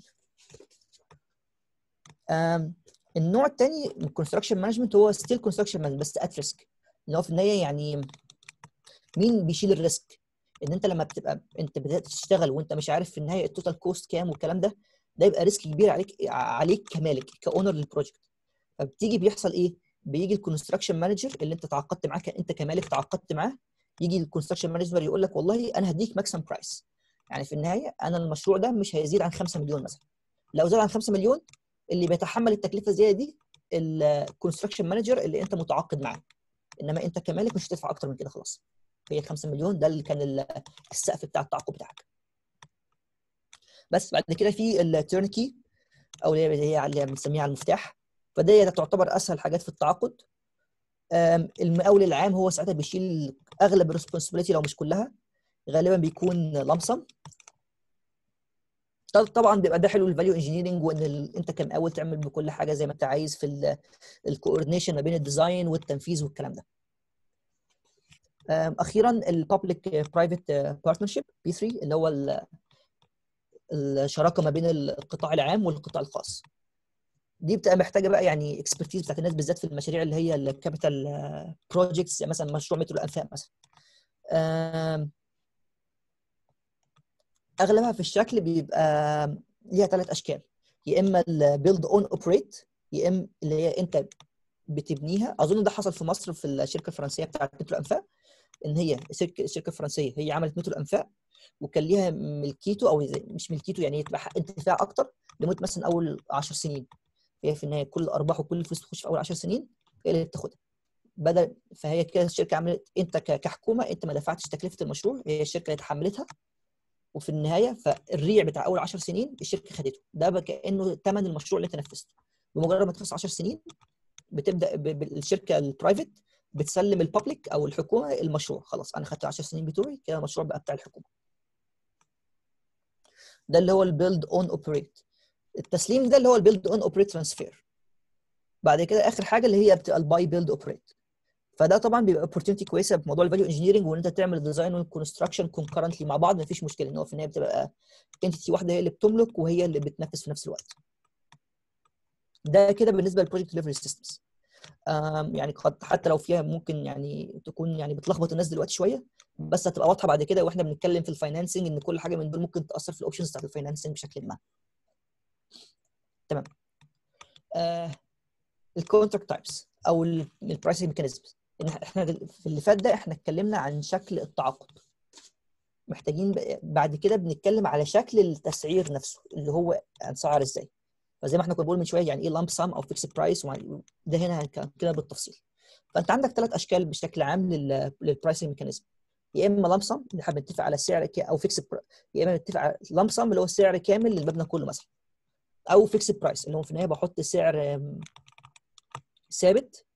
النوع الثاني من الكونستراكشن مانجمنت هو ستيل كونستراكشن مانجمنت بس ات ريسك اللي هو في النهايه يعني مين بيشيل الريسك ان انت لما بتبقى انت بدات تشتغل وانت مش عارف في النهايه التوتال كوست كام والكلام ده ده يبقى ريسك كبير عليك عليك كمالك كاونر للبروجكت فبتيجي بيحصل ايه بيجي الكونستراكشن مانجر اللي انت تعاقدت معاه انت كمالك تعاقدت معاه يجي الكونستراكشن مانجر يقول لك والله انا هديك ماكسيم برايس يعني في النهايه انا المشروع ده مش هيزيد عن 5 مليون مثلا لو زاد عن 5 مليون اللي بيتحمل التكلفه الزياده دي الكونستراكشن مانجر اللي انت متعاقد معاه انما انت كمالك مش هتدفع اكتر من كده خلاص هي 5 مليون ده اللي كان السقف بتاع التعاقد بتاعك بس بعد كده في التيرنكي او اللي هي اللي بنسميها المفتاح فدي تعتبر اسهل حاجات في التعاقد المقاول العام هو ساعتها بيشيل اغلب الريسبونسبيلتي لو مش كلها غالبا بيكون لمسم طبعا بيبقى ده حلو الفاليو انجينيرنج وان ال... انت كمقاول تعمل بكل حاجه زي ما انت عايز في الكوردينيشن ما بين الديزاين والتنفيذ والكلام ده اخيرا الببليك برايفت بارتنرشيب بي 3 اللي هو الشراكه ما بين القطاع العام والقطاع الخاص دي بتبقى محتاجه بقى يعني اكسبرتيز بتاعت الناس بالذات في المشاريع اللي هي الكابيتال بروجكتس يعني مثلا مشروع مترو الانفاق مثلا اغلبها في الشكل بيبقى ليها ثلاث اشكال يا اما البيلد اون اوبريت يا اما اللي هي انت بتبنيها اظن ده حصل في مصر في الشركه الفرنسيه بتاعت مترو الانفاق ان هي الشركه الشركه الفرنسيه هي عملت مترو الانفاق وكان ليها ملكيته او مش ملكيته يعني تبقى انتفاع اكتر لمده مثلا اول 10 سنين هي في النهايه كل الارباح وكل الفلوس تخش في اول 10 سنين هي اللي بتاخدها بدل فهي كده الشركه عملت انت كحكومه انت ما دفعتش تكلفه المشروع هي الشركه اللي تحملتها وفي النهايه فالريع بتاع اول 10 سنين الشركه خدته ده كانه ثمن المشروع اللي انت نفذته بمجرد ما تخلص 10 سنين بتبدا الشركه البرايفت بتسلم الببليك او الحكومه المشروع خلاص انا خدت 10 سنين بتوعي كده المشروع بقى بتاع الحكومه ده اللي هو البيلد اون اوبريت التسليم ده اللي هو البيلد اون اوبريت ترانسفير بعد كده اخر حاجه اللي هي بتبقى الباي بيلد اوبريت فده طبعا بيبقى اوبورتيونتي كويسه في موضوع الفاليو انجينيرنج وان انت تعمل الديزاين والكونستراكشن كونكرنتلي مع بعض مفيش مشكله ان هو في النهايه بتبقى انتيتي واحده هي اللي بتملك وهي اللي بتنفذ في نفس الوقت ده كده بالنسبه للبروجكت ديليفري سيستمز يعني حتى لو فيها ممكن يعني تكون يعني بتلخبط الناس دلوقتي شويه بس هتبقى واضحه بعد كده واحنا بنتكلم في الفاينانسنج ان كل حاجه من دول ممكن تاثر في الاوبشنز بتاعت الفاينانسنج بشكل ما تمام آه الكونتراكت تايبس او البرايسنج ميكانيزمز احنا في اللي فات ده احنا اتكلمنا عن شكل التعاقد محتاجين بعد كده بنتكلم على شكل التسعير نفسه اللي هو هنسعر ازاي فزي ما احنا كنا بنقول من شويه يعني ايه لامب سام او فيكس برايس ده هنا كده بالتفصيل فانت عندك ثلاث اشكال بشكل عام للبرايسنج ميكانيزم يا اما لامب سام اللي احنا بنتفق على سعر او فيكس يا اما نتفق على لامب سام اللي هو السعر كامل للمبنى كله مثلا او فيكس برايس اللي هو في النهايه بحط سعر ثابت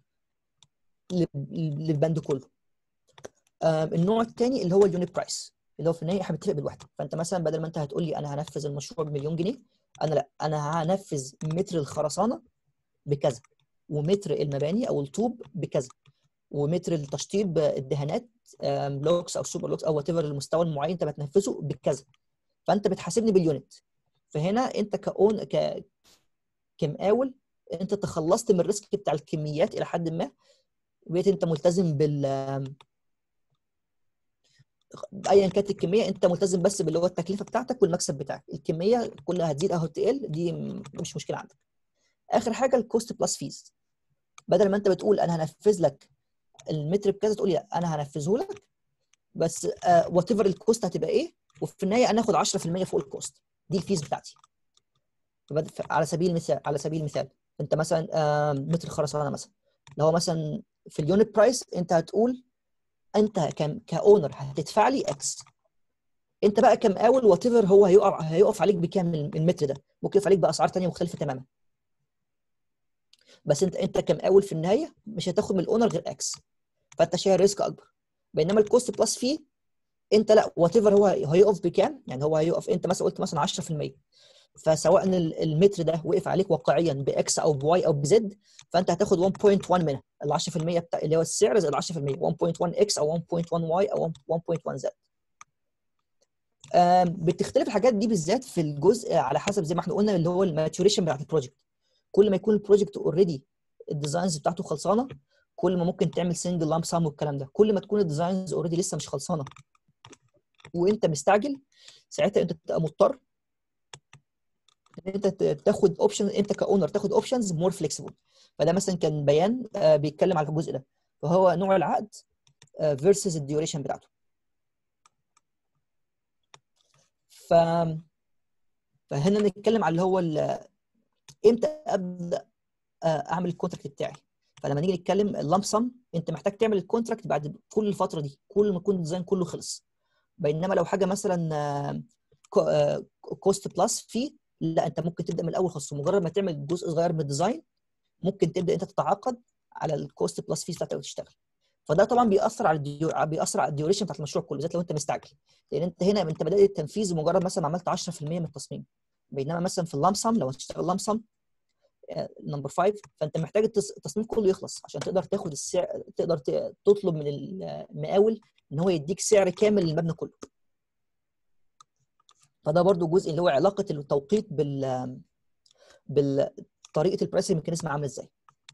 للبند كله النوع الثاني اللي هو اليونت برايس اللي هو في النهايه احنا بنتفق بالوحده فانت مثلا بدل ما انت هتقول لي انا هنفذ المشروع بمليون جنيه انا لا انا هنفذ متر الخرسانه بكذا ومتر المباني او الطوب بكذا ومتر التشطيب الدهانات لوكس او سوبر لوكس او وات ايفر المستوى المعين انت بتنفذه بكذا فانت بتحاسبني باليونت فهنا انت كاون ك كمقاول انت تخلصت من الريسك بتاع الكميات الى حد ما بقيت انت ملتزم بال ايا كانت الكميه انت ملتزم بس باللي هو التكلفه بتاعتك والمكسب بتاعك الكميه كلها هتزيد او هتقل دي مش مشكله عندك اخر حاجه الكوست بلس فيز بدل ما انت بتقول انا هنفذ لك المتر بكذا تقول لي لا انا هنفذه لك بس وات ايفر الكوست هتبقى ايه وفي النهايه انا اخد 10% فوق الكوست دي الفيز بتاعتي على سبيل المثال على سبيل المثال انت مثلا متر خرسانه مثلا لو مثلا في اليونت برايس انت هتقول انت كاونر هتدفع لي اكس انت بقى كمقاول وات ايفر هو هيقف هيقف عليك بكام المتر ده ممكن يقف عليك باسعار ثانيه مختلفه تماما بس انت انت كمقاول في النهايه مش هتاخد من الاونر غير اكس فانت شايل ريسك اكبر بينما الكوست بلس فيه انت لا وات ايفر هو هيقف بكام يعني هو هيقف انت مثلا قلت مثلا 10% فسواء المتر ده وقف عليك واقعيا باكس او بواي او بزد فانت هتاخد 1.1 منها ال 10% بتاع اللي هو السعر زائد 10% 1.1 اكس او 1.1 واي او 1.1 زد آم، بتختلف الحاجات دي بالذات في الجزء على حسب زي ما احنا قلنا اللي هو الماتوريشن بتاعت البروجكت كل ما يكون البروجكت اوريدي الديزاينز بتاعته خلصانه كل ما ممكن تعمل سنجل لامب سام والكلام ده كل ما تكون الديزاينز اوريدي لسه مش خلصانه وانت مستعجل ساعتها انت تبقى مضطر ان انت ت- تاخد اوبشن انت كاونر تاخد اوبشنز مور فليكسيبل فده مثلا كان بيان آه، بيتكلم على الجزء ده فهو نوع العقد فيرسز الديوريشن بتاعته ف فهنا نتكلم على اللي هو ال- امتى ابدا آه، اعمل الكونتراكت بتاعي فلما نيجي نتكلم اللامب سم انت محتاج تعمل الكونتراكت بعد كل الفتره دي كل ما يكون الديزاين كله خلص بينما لو حاجه مثلا كوست بلس فيه لا انت ممكن تبدا من الاول خالص مجرد ما تعمل جزء صغير من الديزاين ممكن تبدا انت تتعاقد على الكوست بلس فيز بتاعتك وتشتغل فده طبعا بيأثر على الديو... بيأثر على الديوريشن بتاعت المشروع كله بالذات لو انت مستعجل لان انت هنا انت بدات التنفيذ مجرد مثلا عملت 10% من التصميم بينما مثلا في اللامسم لو هتشتغل لامسم نمبر 5 فانت محتاج التص- التصميم كله يخلص عشان تقدر تاخد السعر تقدر ت- تطلب من المقاول ان هو يديك سعر كامل للمبنى كله فده برضو جزء اللي هو علاقه التوقيت بال بالطريقه البرايسنج ميكانيزم عامله ازاي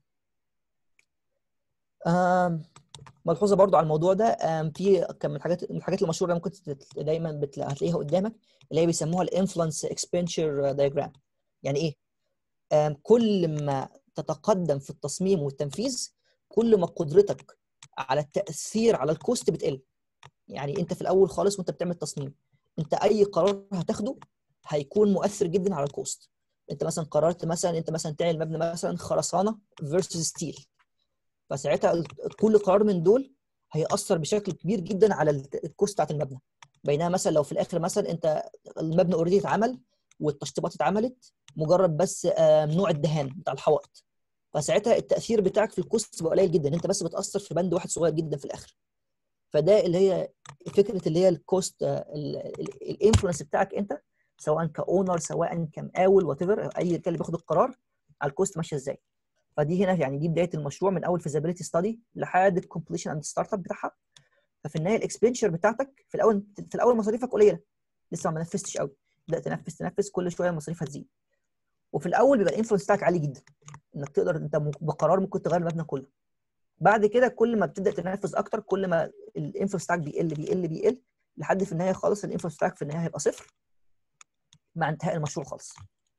آم، ملحوظه برضو على الموضوع ده آم، في كان من الحاجات من الحاجات المشهوره اللي ممكن تت- دايما بتلا- هتلاقيها قدامك اللي هي بيسموها الانفلونس اكسبنشر دايجرام يعني ايه آم، كل ما تتقدم في التصميم والتنفيذ كل ما قدرتك على التاثير على الكوست بتقل يعني انت في الاول خالص وانت بتعمل تصميم انت اي قرار هتاخده هيكون مؤثر جدا على الكوست انت مثلا قررت مثلا انت مثلا تعمل مبنى مثلا خرسانه فيرسز ستيل فساعتها ال- كل قرار من دول هيأثر بشكل كبير جدا على ال- الكوست بتاعت المبنى بينما مثلا لو في الاخر مثلا انت المبنى اوريدي اتعمل والتشطيبات اتعملت مجرد بس آه، نوع الدهان بتاع الحوائط فساعتها التاثير بتاعك في الكوست بقى قليل جدا انت بس بتاثر في بند واحد صغير جدا في الاخر فده اللي هي فكره اللي هي الكوست الانفلونس بتاعك انت سواء كاونر سواء كمقاول وات ايفر اي كان اللي بياخد القرار على الكوست ماشيه ازاي فدي هنا يعني دي بدايه المشروع من اول فيزابيلتي ستادي لحد الكومبليشن اند ستارت اب بتاعها ففي النهايه الاكسبنشر بتاعتك في الاول في الاول مصاريفك قليله لسه ما نفذتش قوي تبدا تنفذ تنفذ كل شويه المصاريف هتزيد وفي الاول بيبقى الانفلونس بتاعك عالي جدا انك تقدر انت م- بقرار ممكن تغير المبنى كله بعد كده كل ما بتبدا تنفذ اكتر كل ما الانفلونس بتاعك بيقل بيقل بيقل لحد في النهايه خالص الانفلونس بتاعك في النهايه هيبقى صفر مع انتهاء المشروع خالص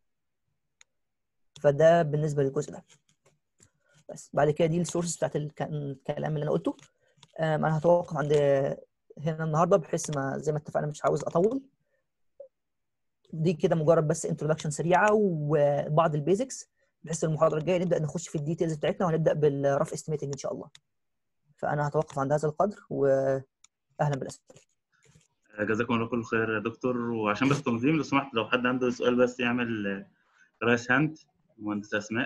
فده بالنسبه للجزء ده بس بعد كده دي السورسز بتاعت الك- الكلام اللي انا قلته آم، انا هتوقف عند هنا النهارده بحيث ما زي ما اتفقنا مش عاوز اطول دي كده مجرد بس انتروداكشن سريعه وبعض البيزكس بحيث المحاضره الجايه نبدا نخش في الديتيلز بتاعتنا وهنبدا بالرف استيميتنج ان شاء الله فانا هتوقف عند هذا القدر واهلا بالاسئله جزاكم الله كل خير يا دكتور وعشان بس تنظيم لو سمحت لو حد عنده سؤال بس يعمل رايس هاند مهندسة أسماء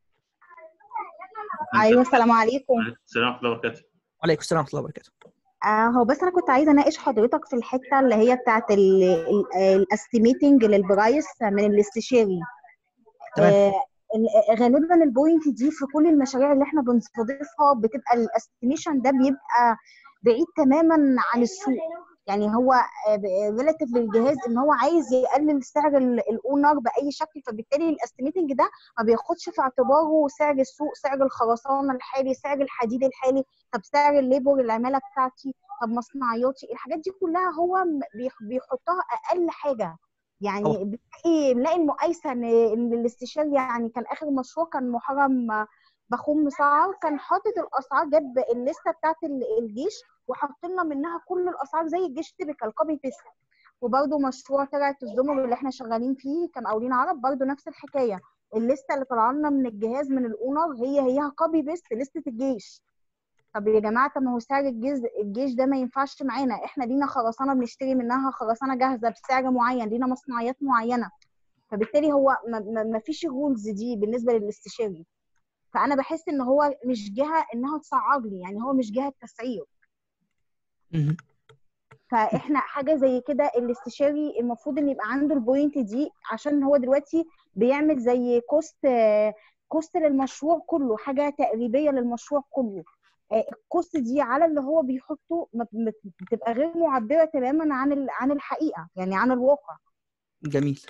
ايوه السلام عليكم السلام ورحمة الله وبركاته وعليكم السلام ورحمه الله وبركاته آه هو بس انا كنت عايزه اناقش حضرتك في الحته اللي هي بتاعه الاستيميتنج للبرايس من الاستشاري تمام. آه ال- غالبا البوينت دي في كل المشاريع اللي احنا بنستضيفها بتبقى الاستيميشن ده بيبقى بعيد تماما عن السوق يعني هو ريلاتيف للجهاز ان هو عايز يقلل سعر ال- الاونر باي شكل فبالتالي الاستيميتنج ده ما بياخدش في اعتباره سعر السوق سعر الخرسانه الحالي سعر الحديد الحالي طب سعر الليبر العماله بتاعتي طب مصنعياتي الحاجات دي كلها هو م- بيح- بيحطها اقل حاجه يعني طبعا. بنلاقي بنلاقي المقايسه ان إن الاستشاري يعني كان اخر مشروع كان محرم بخوم مسعر كان حاطط الاسعار جاب الليسته بتاعت ال- الجيش وحط لنا منها كل الاسعار زي الجيش تيبيكال كوبي بيست وبرده مشروع ترعه الزمر اللي احنا شغالين فيه كمقاولين عرب برده نفس الحكايه الليسته اللي طالعه لنا من الجهاز من الاونر هي هيها كوبي بيست لسته الجيش طب يا جماعه طب ما هو سعر الجيش الجيش ده ما ينفعش معانا احنا لينا خرسانه بنشتري منها خرسانه جاهزه بسعر معين لينا مصنعيات معينه فبالتالي هو ما- ما ما فيش الرولز دي بالنسبه للاستشاري فانا بحس ان هو مش جهه انها تسعر لي يعني هو مش جهه تسعير مهم. فاحنا حاجه زي كده الاستشاري المفروض ان يبقى عنده البوينت دي عشان هو دلوقتي بيعمل زي كوست كوست للمشروع كله حاجه تقريبيه للمشروع كله آه، الكوست دي على اللي هو بيحطه ما- ما- بتبقى غير معبره تماما عن ال- عن الحقيقه يعني عن الواقع جميل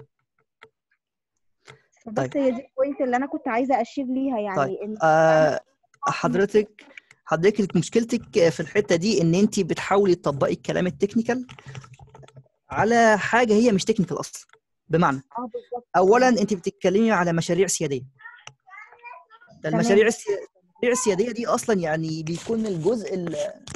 فبس طيب. هي دي البوينت اللي انا كنت عايزه اشير ليها يعني طيب. ان آه حضرتك حضرتك مشكلتك في الحته دي ان انت بتحاولي تطبقي الكلام التكنيكال على حاجه هي مش تكنيكال اصلا بمعنى اه بالظبط اولا انت بتتكلمي على مشاريع سياديه تمام. المشاريع السي... المشاريع السياديه دي اصلا يعني بيكون الجزء ال...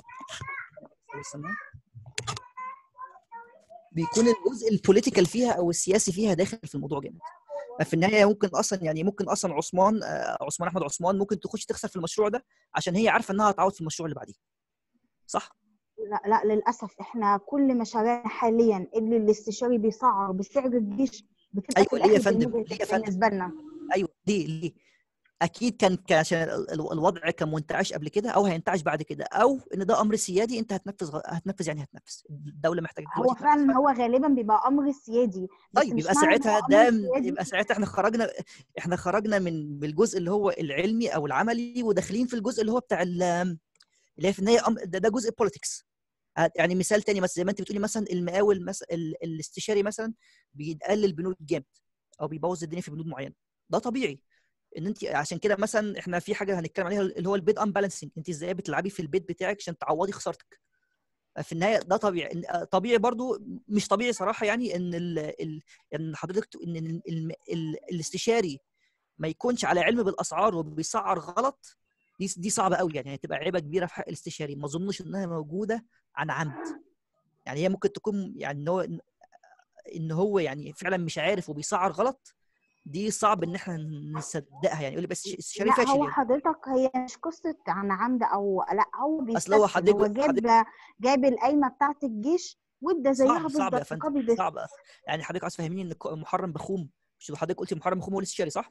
بيكون الجزء البوليتيكال فيها او السياسي فيها داخل في الموضوع جامد في النهايه ممكن اصلا يعني ممكن اصلا عثمان آه، عثمان احمد عثمان ممكن تخش تخسر في المشروع ده عشان هي عارفه انها هتعوض في المشروع اللي بعديه صح لا لا للاسف احنا كل مشاريعنا حاليا اللي الاستشاري بيسعر بسعر الجيش بتبقى أيوة، في ليه يا الآخر فندم؟ بالنسبة- ليه يا فندم؟ بالنسبه لنا ايوه ليه ليه اكيد كان كان عشان ال- ال- الوضع كان منتعش قبل كده او هينتعش بعد كده او ان ده امر سيادي انت هتنفذ غ- هتنفذ يعني هتنفذ الدوله محتاجه هو دلوقتي فعلا تنفذ. هو غالبا بيبقى امر سيادي بس طيب مش يبقى معنى إن ساعتها هو ده أمر م- سيادي يبقى ساعتها احنا خرجنا احنا خرجنا من بالجزء اللي هو العلمي او العملي وداخلين في الجزء اللي هو بتاع ال- اللي هي في النهايه أم- ده, ده جزء بوليتكس يعني مثال تاني مثلا زي ما انت بتقولي مثلا المقاول مثلا ال- الاستشاري مثلا بيقلل بنود جامد او بيبوظ الدنيا في بنود معينه ده طبيعي ان انت عشان كده مثلا احنا في حاجه هنتكلم عليها اللي هو البيد امبالانسنج انت ازاي بتلعبي في البيت بتاعك عشان تعوضي خسارتك في النهايه ده طبيعي إن- طبيعي برضو مش طبيعي صراحه يعني ان ال ال ان حضرتك ت- ان ال ال ال الاستشاري ما يكونش على علم بالاسعار وبيسعر غلط دي دي صعبه قوي يعني هتبقى عيبه كبيره في حق الاستشاري ما اظنش انها موجوده عن عمد يعني هي ممكن تكون يعني ان هو ان هو يعني فعلا مش عارف وبيسعر غلط دي صعب ان احنا نصدقها يعني يقول لي بس استشاري لا فاشل هو يعني. حضرتك هي مش قصه عن عمد او لا هو أصل هو بيستسهل هو حضرتك- جاب جاب القايمه بتاعت الجيش وادى زيها صعب صعب يا بالظبط فندم كوبي بيست صعب يعني حضرتك عايز تفهميني ان ك- محرم بخوم مش حضرتك قلتي محرم بخوم هو الاستشاري صح؟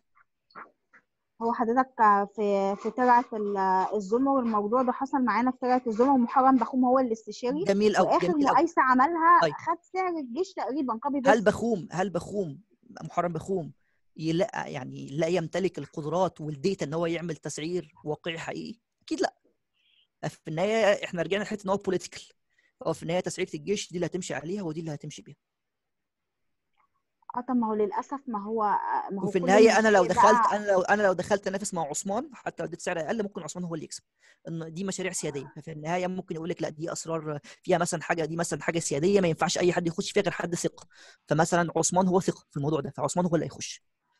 هو حضرتك في في ترعه ال- الزمر والموضوع ده حصل معانا في ترعه الزمر ومحرم بخوم هو الاستشاري جميل قوي واخر جميل قوي مقايسه عملها طيب. خد سعر الجيش تقريبا كوبي هل بيست بخوم هل بخوم محرم بخوم يلاقي يعني لا يمتلك القدرات والديتا ان هو يعمل تسعير واقعي حقيقي؟ اكيد لا في النهايه احنا رجعنا لحته ان هو بوليتيكال هو في النهايه تسعيره الجيش دي اللي هتمشي عليها ودي اللي هتمشي بيها اه طب ما هو للاسف ما هو ما هو وفي كل النهايه انا لو المشاريع دخلت بقى- انا لو انا لو دخلت انافس مع عثمان حتى لو اديت سعر اقل ممكن عثمان هو اللي يكسب ان دي مشاريع سياديه ففي النهايه ممكن يقول لك لا دي اسرار فيها مثلا حاجه دي مثلا حاجه سياديه ما ينفعش اي حد يخش فيها غير حد ثقه فمثلا عثمان هو ثقه في الموضوع ده فعثمان هو اللي هيخش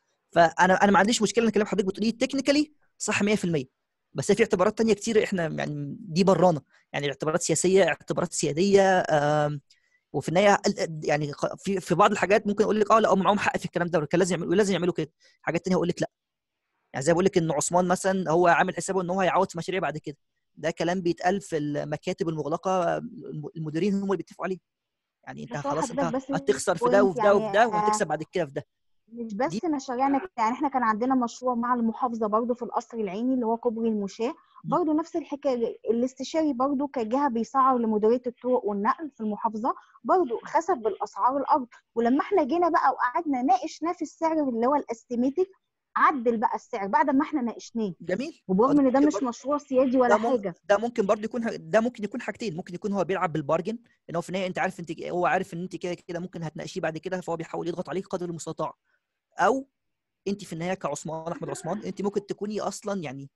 فانا انا ما عنديش مشكله ان كلام حضرتك بتقوليه تكنيكالي صح 100% بس في اعتبارات تانية كتير احنا يعني دي برانا يعني اعتبارات سياسيه اعتبارات سياديه آم، وفي النهايه ال- يعني خ- في في بعض الحاجات ممكن اقول لك اه لا هم معاهم حق في الكلام ده كان لازم يعملوا لازم يعملوا كده حاجات تانية اقول لك لا يعني زي بقول لك ان عثمان مثلا هو عامل حسابه ان هو هيعوض في مشاريع بعد كده ده كلام بيتقال في المكاتب المغلقه الم- المديرين هم اللي بيتفقوا عليه يعني انت بس هو خلاص انت حضرتك بس هتخسر في ده point وفي ده يعني وفي ده آه، وهتكسب بعد كده في ده مش بس مشاريعنا كده، يعني احنا كان عندنا مشروع مع المحافظه برضو في القصر العيني اللي هو كوبري المشاة برضو نفس الحكايه الاستشاري برضو كجهه بيسعر لمديريه الطرق والنقل في المحافظه برضو خسف بالاسعار الارض ولما احنا جينا بقى وقعدنا ناقشناه في السعر اللي هو الاستيميتد عدل بقى السعر بعد ما احنا ناقشناه جميل وبرغم ان ده ممكن مش برضه- مشروع سيادي ولا ده ممكن حاجه ده ممكن برضه يكون ح- ده ممكن يكون حاجتين ممكن يكون هو بيلعب بالبارجن ان هو في النهايه انت عارف انت هو عارف ان انت كده كده ممكن هتناقشيه بعد كده فهو بيحاول يضغط عليك قدر المستطاع او انت في النهايه كعثمان احمد عثمان انت ممكن تكوني اصلا يعني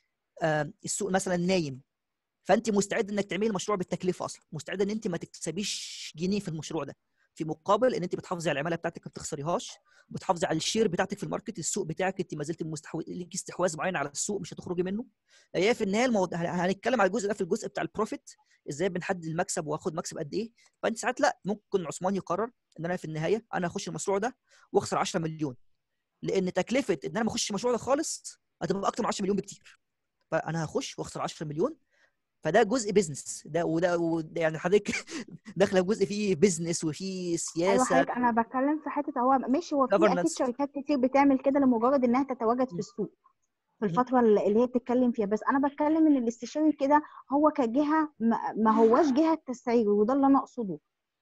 آه، السوق مثلا نايم فانت مستعد انك تعملي المشروع بالتكلفه اصلا مستعده ان انت ما تكسبيش جنيه في المشروع ده في مقابل ان انت بتحافظي على العماله بتاعتك ما بتخسريهاش بتحافظي على الشير بتاعتك في الماركت السوق بتاعك انت ما زلت مستحوذ ليك استحواذ معين على السوق مش هتخرجي منه هي في النهايه الموضوع هنتكلم على الجزء ده في الجزء بتاع البروفيت ازاي بنحدد المكسب واخد مكسب قد ايه فانت ساعات لا ممكن عثمان يقرر ان انا في النهايه انا هخش المشروع ده واخسر 10 مليون لان تكلفه ان انا ما اخش المشروع ده خالص هتبقى اكتر من 10 مليون بكتير فانا هخش واخسر 10 مليون فده جزء بيزنس ده وده, وده يعني حضرتك داخله في جزء فيه بيزنس وفيه ايوه سياسه حضرتك انا بتكلم في حته هو ماشي هو في اكيد governance. شركات كتير بتعمل كده لمجرد انها تتواجد في م. السوق في م. الفتره اللي اللي هي بتتكلم فيها بس انا بتكلم ان الاستشاري كده هو كجهه ما ما هواش جهه تسعير وده اللي انا اقصده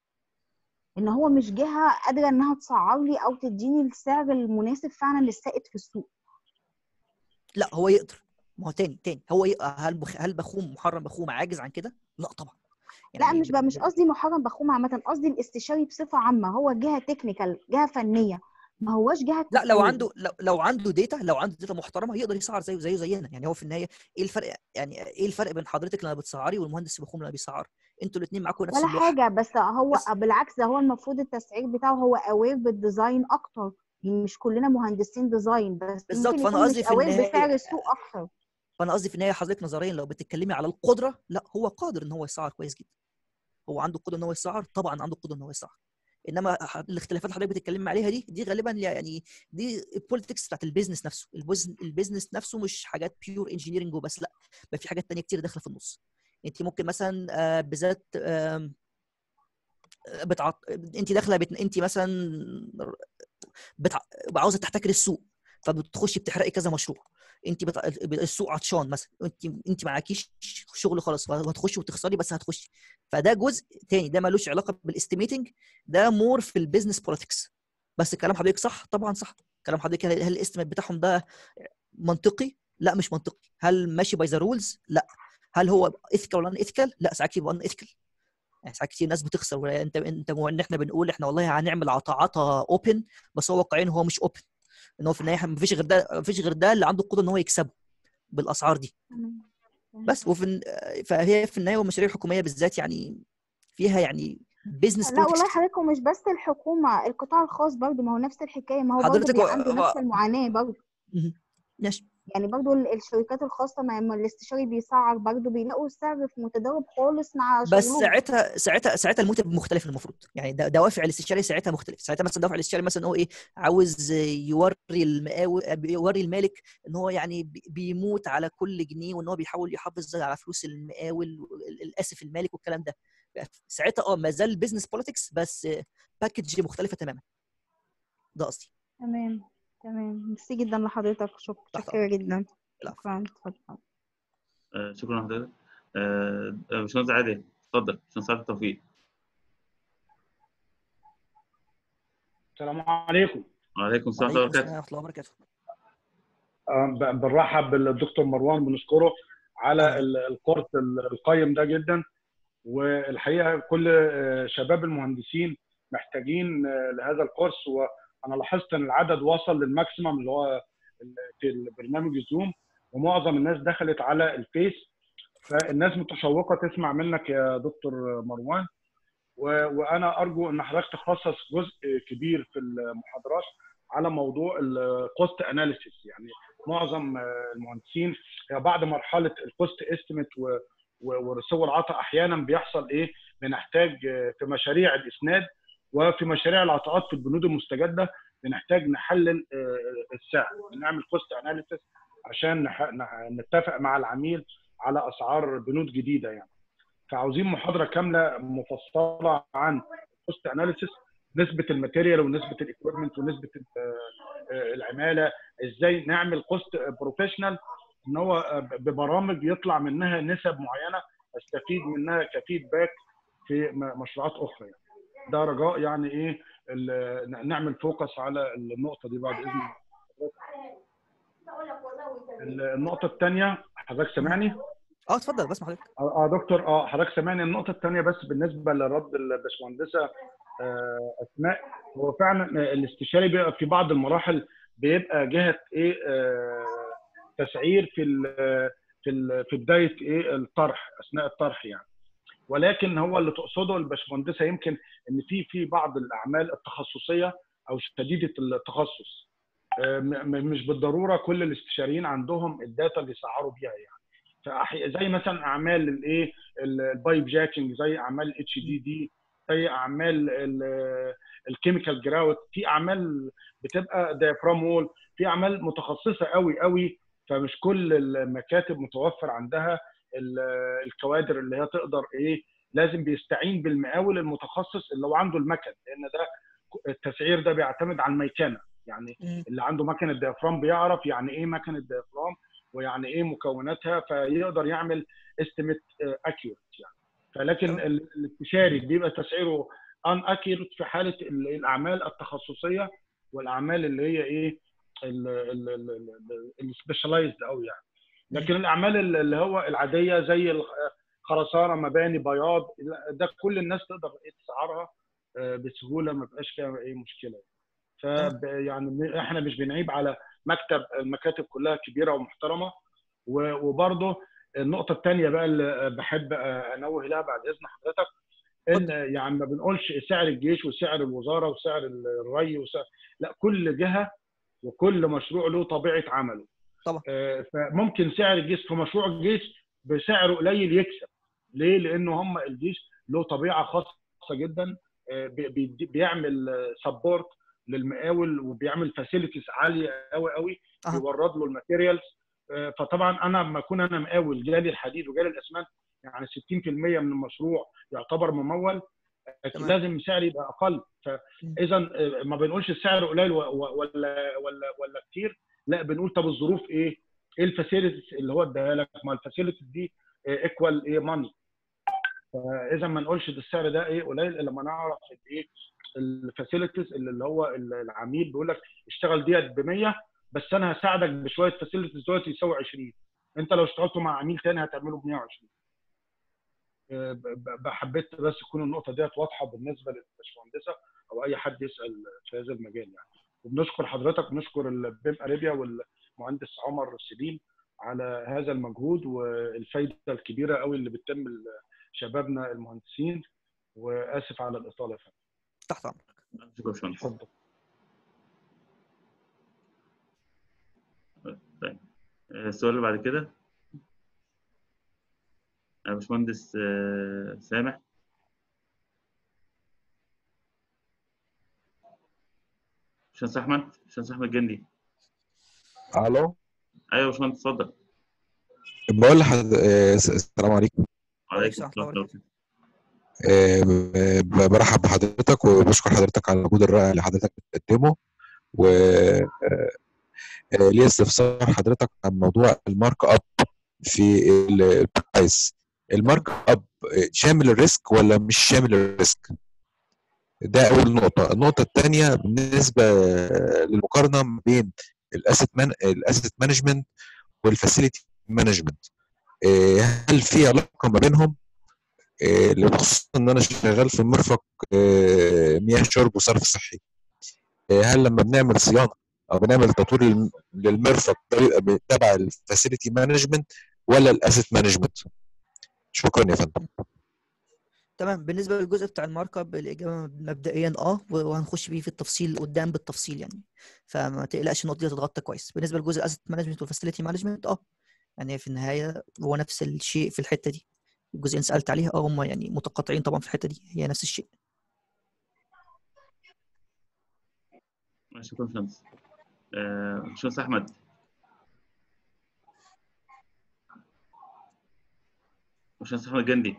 ان هو مش جهه قادره انها تسعر لي او تديني السعر المناسب فعلا للسائد في السوق لا هو يقدر ما هو تاني تاني هو إيه هل بخ... هل بخوم محرم بخوم عاجز عن كده؟ لا طبعا لا مش بقى مش قصدي محرم بخوم عامه قصدي الاستشاري بصفه عامه هو جهه تكنيكال جهه فنيه ما هوش جهه لا لو تسويق. عنده لو, لو عنده داتا لو عنده داتا محترمه يقدر يسعر زيه زيه زينا يعني هو في النهايه ايه الفرق يعني ايه الفرق بين حضرتك لما بتسعري والمهندس بخوم لما بيسعر انتوا الاثنين معاكم نفس ولا اللوحه حاجه بس هو بس. بالعكس ده هو المفروض التسعير بتاعه هو اوير بالديزاين اكتر يعني مش كلنا مهندسين ديزاين بس بالظبط، ممكن فأنا يكون قصدي مش في اوير النهاية- بسعر السوق اكتر فانا قصدي في النهايه حضرتك نظريا لو بتتكلمي على القدره لا هو قادر ان هو يسعر كويس جدا هو عنده القدره ان هو يسعر طبعا عنده القدره ان هو يسعر انما ح- الاختلافات اللي حضرتك بتتكلمي عليها دي دي غالبا يعني دي البوليتكس بتاعت البيزنس نفسه البوز- البيزنس نفسه مش حاجات بيور انجينيرنج وبس لا بقى في حاجات تانية كتير داخله في النص انت ممكن مثلا آه، بالذات آم، آه، بتعط... انت داخله بت... انت مثلا بتع... عاوزه تحتكري السوق فبتخشي بتحرقي كذا مشروع انت بت... السوق عطشان مثلا انت انت معاكيش شغل خالص وهتخشي وتخسري بس هتخشي فده جزء تاني ده ملوش علاقه بالاستيميتنج ده مور في البيزنس بوليتكس بس كلام حضرتك صح طبعا صح كلام حضرتك هل هل الاستيميت بتاعهم ده منطقي لا مش منطقي هل ماشي باي ذا رولز لا هل هو ايثيكال ولا ان ايثيكال لا ساعات يبقى ان ايثيكال يعني ساعات كتير ناس بتخسر ولا انت انت ان احنا بنقول احنا والله هنعمل عطا عطا اوبن بس هو واقعيا هو مش اوبن ان هو في النهايه مفيش غير ده مفيش غير ده اللي عنده القدره ان هو يكسبه بالاسعار دي بس وفي الن- فهي في النهايه والمشاريع الحكوميه بالذات يعني فيها يعني بيزنس لا والله حضرتك ومش بس الحكومه القطاع الخاص برضه ما هو نفس الحكايه ما هو برضه حضرتك بيبقى و- عنده و- نفس المعاناه برضه ماشي يعني برضو ال- الشركات الخاصة ما ما الاستشاري بيسعر برضو بيلاقوا السعر في متضارب خالص مع بس شغلهم ساعتها ساعتها ساعتها الموتيف مختلف المفروض يعني دا- دوافع الاستشاري ساعتها مختلف ساعتها مثلا دوافع الاستشاري مثلا هو ايه عاوز يوري المقاول يوري المالك ان هو يعني بي- بيموت على كل جنيه وان هو بيحاول يحافظ على فلوس المقاول ال- الاسف المالك والكلام ده ساعتها اه ما زال بزنس بوليتكس بس باكج مختلفه تماما ده قصدي تمام تمام ميرسي جدا لحضرتك شكرا تحت شكرا جدا العفو. شكرا اتفضل آه، شكرا لحضرتك آه، آه، باشمهندس عادل اتفضل باشمهندس عادل التوفيق السلام عليكم وعليكم السلام وعليكم ورحمه السلام الله ورحمه الله وبركاته آه، ب- بنرحب بالدكتور مروان بنشكره على ال- الكورس ال- القيم ده جدا والحقيقه كل آه، شباب المهندسين محتاجين آه، لهذا الكورس وانا لاحظت ان العدد وصل للماكسيمم اللي هو ال- في البرنامج الزوم ومعظم الناس دخلت على الفيس فالناس متشوقه تسمع منك يا دكتور مروان و- وانا ارجو ان حضرتك تخصص جزء كبير في المحاضرات على موضوع الكوست اناليسيس يعني معظم آه، المهندسين هي بعد مرحله الكوست استيميت ورسو العطاء احيانا بيحصل ايه بنحتاج آه، في مشاريع الاسناد وفي مشاريع العطاءات في البنود المستجده بنحتاج نحلل آه، السعر نعمل كوست اناليسيس عشان نح- نح- نتفق مع العميل على اسعار بنود جديده يعني فعاوزين محاضره كامله مفصله عن الكوست اناليسيس نسبه الماتيريال ونسبه الاكويبمنت ونسبه ال- آه، العماله ازاي نعمل كوست بروفيشنال ان هو آه، ببرامج يطلع منها نسب معينه استفيد منها كفيدباك في م- مشروعات اخرى يعني. ده رجاء يعني ايه ال- نعمل فوكس على النقطه دي بعد اذن الله. ال- النقطه الثانيه حضرتك سامعني؟ اه اتفضل بسمع حضرتك اه آه، دكتور اه حضرتك سامعني النقطه الثانيه بس بالنسبه لرد الباشمهندسه آه، اسماء هو فعلا الاستشاري بيبقى في بعض المراحل بيبقى جهه ايه آه، تسعير في ال في ال في بدايه ايه الطرح اثناء الطرح يعني ولكن هو اللي تقصده الباشمهندسه يمكن ان في في بعض الاعمال التخصصيه او شديده التخصص آه، م- م- مش بالضروره كل الاستشاريين عندهم الداتا اللي يسعروا بيها يعني فأحي- زي مثلا اعمال الايه ال- البايب جاكينج زي اعمال اتش دي دي زي اعمال ال- الكيميكال جراوت في اعمال بتبقى دايفرام وول في اعمال متخصصه قوي قوي فمش كل المكاتب متوفر عندها ال- الكوادر اللي هي تقدر ايه لازم بيستعين بالمقاول المتخصص اللي هو عنده المكن لان ده التسعير ده بيعتمد على الميكنه يعني مم. اللي عنده مكنه ديافرام بيعرف يعني ايه مكنه ديافرام ويعني ايه مكوناتها فيقدر يعمل استيميت اكيوريت يعني فلكن تمام. ال- الاستشاري بيبقى تسعيره ان اكيوريت في حاله ال- الاعمال التخصصيه والاعمال اللي هي ايه السبيشاليزد قوي يعني لكن الاعمال اللي اللي هو العاديه زي الخ- خرسانه مباني بياض لا، ده كل الناس تقدر تسعرها آه، بسهوله ما بقاش فيها اي مشكله ف يعني احنا مش بنعيب على مكتب المكاتب كلها كبيره ومحترمه و- وبرضه النقطه الثانيه بقى اللي بحب انوه لها بعد اذن حضرتك ان يعني ما بنقولش سعر الجيش وسعر الوزاره وسعر الري وسعر لا كل جهه وكل مشروع له طبيعه عمله طبعا. آه، فممكن سعر الجيش في مشروع الجيش بسعره قليل يكسب ليه؟ لانه هم الجيش له طبيعه خاصه جدا آه، بي- بي- بيعمل سبورت للمقاول وبيعمل فاسيلتيز عاليه قوي قوي أها. بيورد له الماتيريالز آه، فطبعا انا لما اكون انا مقاول جالي الحديد وجالي الاسمنت يعني 60% من المشروع يعتبر ممول تمام. لازم سعري يبقى اقل فاذا ما بنقولش السعر قليل و- و- ولا ولا ولا كتير لا بنقول طب الظروف ايه؟ ايه الفاسيلتيز اللي هو اداها لك؟ ما الفاسيلتيز دي ايكوال ايه ماني فاذا ما نقولش ده السعر ده ايه قليل الا لما نعرف ايه الفاسيلتيز اللي اللي هو العميل بيقول لك اشتغل ديت ب 100 بس انا هساعدك بشويه فاسيلتيز دلوقتي يساوي 20 انت لو اشتغلته مع عميل تاني هتعمله ب 120 آه، ب- ب- حبيت بس تكون النقطه ديت واضحه بالنسبه للباشمهندسه او اي حد يسال في هذا المجال يعني وبنشكر حضرتك بنشكر البيم اريبيا والمهندس عمر سليم على هذا المجهود والفايده الكبيره قوي اللي بتتم شبابنا المهندسين واسف على الاطاله يا فندم تحت امرك شكرا يا باشمهندس اتفضل طيب آه، السؤال اللي بعد كده آه، باشمهندس آه، سامح باشمهندس احمد باشمهندس احمد جندي الو ايوه يا باشمهندس اتفضل بقول لحد آه، س- السلام عليكم وعليكم السلام السلام ورحمه الله آه، ب- برحب بحضرتك وبشكر حضرتك على المجهود الرائع اللي حضرتك بتقدمه و آه، آه، ليه استفسار حضرتك عن موضوع المارك اب في ال- البرايس المارك اب آه، شامل الريسك ولا مش شامل الريسك ده اول نقطه النقطه الثانيه بالنسبه للمقارنه ما بين الاسيت مان الاسيت مانجمنت والفاسيلتي مانجمنت هل في علاقه ما بينهم آه، خصوصا ان انا شغال في مرفق آه، مياه شرب وصرف صحي آه، هل لما بنعمل صيانه او بنعمل تطوير للم- للمرفق ده بيبقى تبع الفاسيلتي مانجمنت ولا الاسيت مانجمنت شكرا يا فندم تمام بالنسبه للجزء بتاع المارك اب الاجابه مبدئيا اه وهنخش بيه في التفصيل قدام بالتفصيل يعني فما تقلقش النقطه دي هتتغطى كويس بالنسبه لجزء الاسيت مانجمنت والفاسيلتي مانجمنت اه يعني في النهايه هو نفس الشيء في الحته دي الجزء اللي سالت عليه اه هم يعني متقاطعين طبعا في الحته دي هي نفس الشيء شكرا يا باشمهندس آه، باشمهندس احمد باشمهندس احمد جندي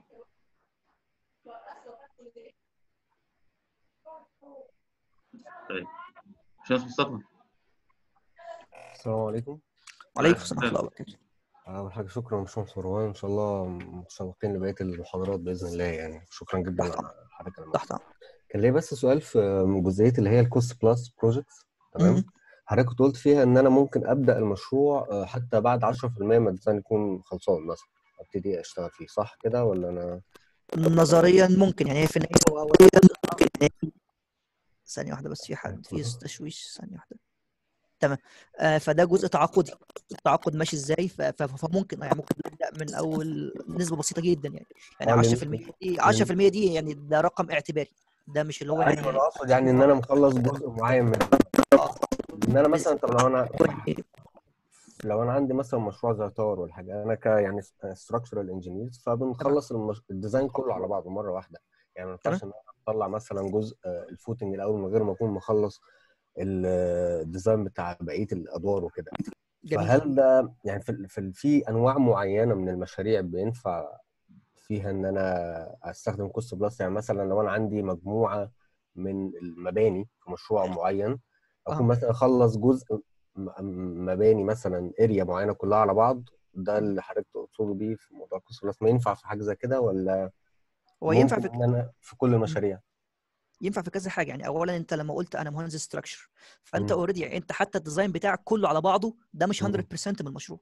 طيب باشمهندس مصطفى السلام عليكم وعليكم السلام ورحمه الله وبركاته أول حاجة شكرا يا باشمهندس مروان إن شاء الله متشوقين لبقية المحاضرات بإذن الله يعني شكرا جدا تحت على حضرتك الموضوع. تحت امرك كان ليا بس سؤال في جزئية اللي هي الكوست بلس بروجكتس تمام مهم. حضرتك كنت قلت فيها إن أنا ممكن أبدأ المشروع آه، حتى بعد 10% ما الديزاين يكون خلصان مثلا أبتدي أشتغل فيه صح كده ولا أنا نظريا ممكن يعني هي في النهايه هو أولياً ممكن يعني في- ثانيه واحده بس في حد في اتفضل. تشويش ثانيه واحده تمام آه فده جزء تعاقدي التعاقد ماشي ازاي ف- ف- فممكن يعني ممكن نبدا من اول نسبه بسيطه جدا يعني يعني آه، 10% دي 10% دي يعني ده رقم اعتباري ده مش اللي هو أيوه يعني أنا أقصد يعني إن أنا مخلص جزء معين من آه، إن أنا مثلا طب لو أنا يعني لو انا عندي مثلا مشروع زي تاور ولا حاجه انا ك يعني ستراكشرال انجينيرز فبنخلص المش... الديزاين كله على بعضه مره واحده يعني ما ينفعش ان انا اطلع مثلا جزء آه، الفوتنج الاول من غير ما اكون مخلص الديزاين بتاع بقيه الادوار وكده جميل فهل ده يعني في في في انواع معينه من المشاريع بينفع فيها ان انا استخدم كوست بلس يعني مثلا لو انا عندي مجموعه من المباني في مشروع معين اكون آه. مثلا اخلص جزء م- مباني مثلا اريا معينه كلها على بعض ده اللي حضرتك تقصده بيه في موضوع كوست بلس ما ينفع في حاجه زي كده ولا هو ينفع ممكن في ان انا في كل المشاريع ينفع في كذا حاجه يعني اولا انت لما قلت انا مهندس ستراكشر فانت مم. اوريدي انت حتى الديزاين بتاعك كله على بعضه ده مش 100% مم. من المشروع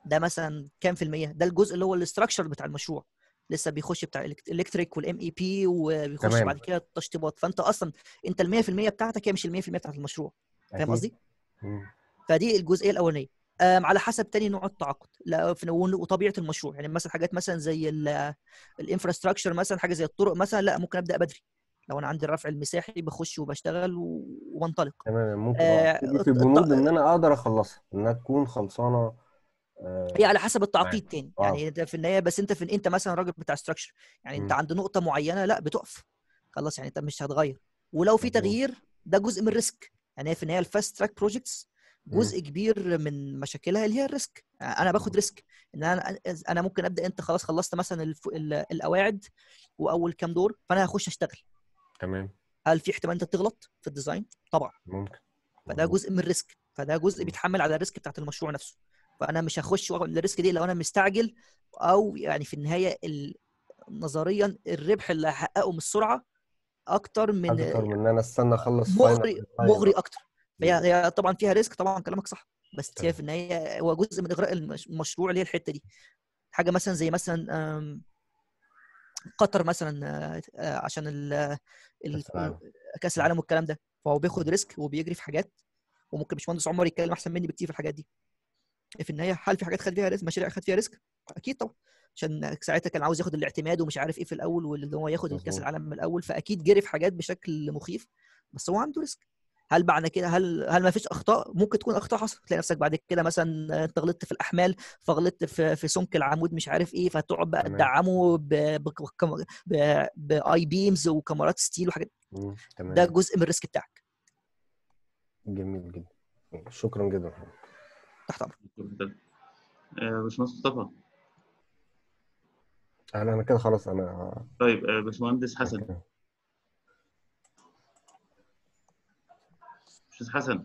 ده مثلا كام في الميه ده الجزء اللي هو الاستراكشر بتاع المشروع لسه بيخش بتاع الالكتريك والام اي بي وبيخش تمام. بعد كده التشطيبات فانت اصلا انت ال 100% بتاعتك هي مش ال 100% بتاعت المشروع فاهم أكيد. قصدي؟ مم. فدي الجزئيه الاولانيه أم، على حسب تاني نوع التعاقد لا في- وطبيعه المشروع يعني مثلا حاجات مثلا زي الانفراستراكشر مثلا حاجه زي الطرق مثلا لا ممكن ابدا بدري لو انا عندي الرفع المساحي بخش وبشتغل و- وبنطلق تمام ممكن آه، اه تيجي الط- في بنود الط- ان انا اقدر اخلصها انها تكون خلصانه آه، هي على حسب التعقيد تاني آه. يعني انت في النهايه بس انت في انت مثلا راجل بتاع ستراكشر يعني انت مم. عند نقطه معينه لا بتقف خلاص يعني انت مش هتغير ولو في مظبوط. تغيير ده جزء من الريسك يعني هي في النهايه الفاست تراك بروجكتس جزء كبير من مشاكلها اللي هي الريسك انا باخد ريسك ان انا انا ممكن ابدا انت خلاص خلصت مثلا الف... ال- القواعد واول كام دور فانا هخش اشتغل تمام هل في احتمال انت تغلط في الديزاين طبعا ممكن فده مظبوط. جزء من الريسك فده جزء مم. بيتحمل على الريسك بتاعت المشروع نفسه فانا مش هخش واخد الريسك دي لو انا مستعجل او يعني في النهايه ال... نظريا الربح اللي هحققه من السرعه اكتر من اكتر من ان انا استنى اخلص مغري final design. مغري اكتر هي مم. هي طبعا فيها ريسك طبعا كلامك صح بس هي تمام. في النهايه هو جزء من اغراء المش- المشروع اللي هي الحته دي حاجه مثلا زي مثلا آم، قطر مثلا آه، آه، عشان ال ال- كأس العالم. كاس العالم والكلام ده فهو بياخد ريسك وبيجري في حاجات وممكن باشمهندس عمر يتكلم احسن مني بكتير في الحاجات دي في النهايه هل في حاجات خد فيها ريسك مشاريع خد فيها ريسك اكيد طبعا عشان ساعتها كان عاوز ياخد الاعتماد ومش عارف ايه في الاول واللي هو ياخد الكاس مظبوط. العالم من الاول فاكيد جري في حاجات بشكل مخيف بس هو عنده ريسك هل معنى كده هل هل ما فيش اخطاء ممكن تكون اخطاء حصلت تلاقي نفسك بعد كده مثلا انت غلطت في الاحمال فغلطت في في سمك العمود مش عارف ايه فتقعد بقى تمام. تدعمه باي بيمز وكاميرات ستيل وحاجات مم. تمام ده جزء من الريسك بتاعك جميل جدا شكرا جدا تحت امرك آه، باشمهندس مصطفى انا انا كده خلاص انا طيب آه، باشمهندس حسن أوكي. باشمهندس حسن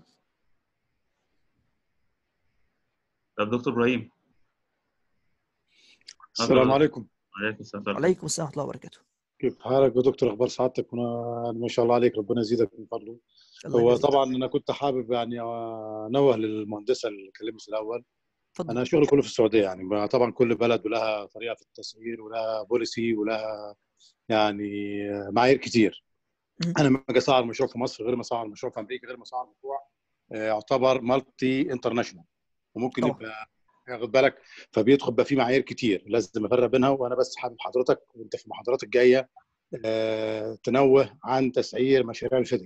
طب دكتور ابراهيم السلام عليكم عليكم السلام ورحمة الله. وعليكم السلام ورحمه الله وبركاته كيف حالك يا دكتور اخبار سعادتك وانا ما شاء الله عليك ربنا يزيدك من فضله الله هو يجزيك. طبعا انا كنت حابب يعني انوه للمهندسه اللي كلمت في الاول اتفضل انا شغلي كله في السعوديه يعني طبعا كل بلد ولها طريقه في التسعير ولها بوليسي ولها يعني معايير كتير مم. انا لما اجي اسعر مشروع في مصر غير ما اسعر مشروع في امريكا غير ما اسعر مشروع آه، يعتبر مالتي انترناشونال وممكن طبعا. يبقى ياخد بالك فبيدخل بقى في معايير كتير لازم افرق بينها وانا بس حابب حضرتك وانت في المحاضرات الجايه آه، تنوه عن تسعير مشاريع الفيدك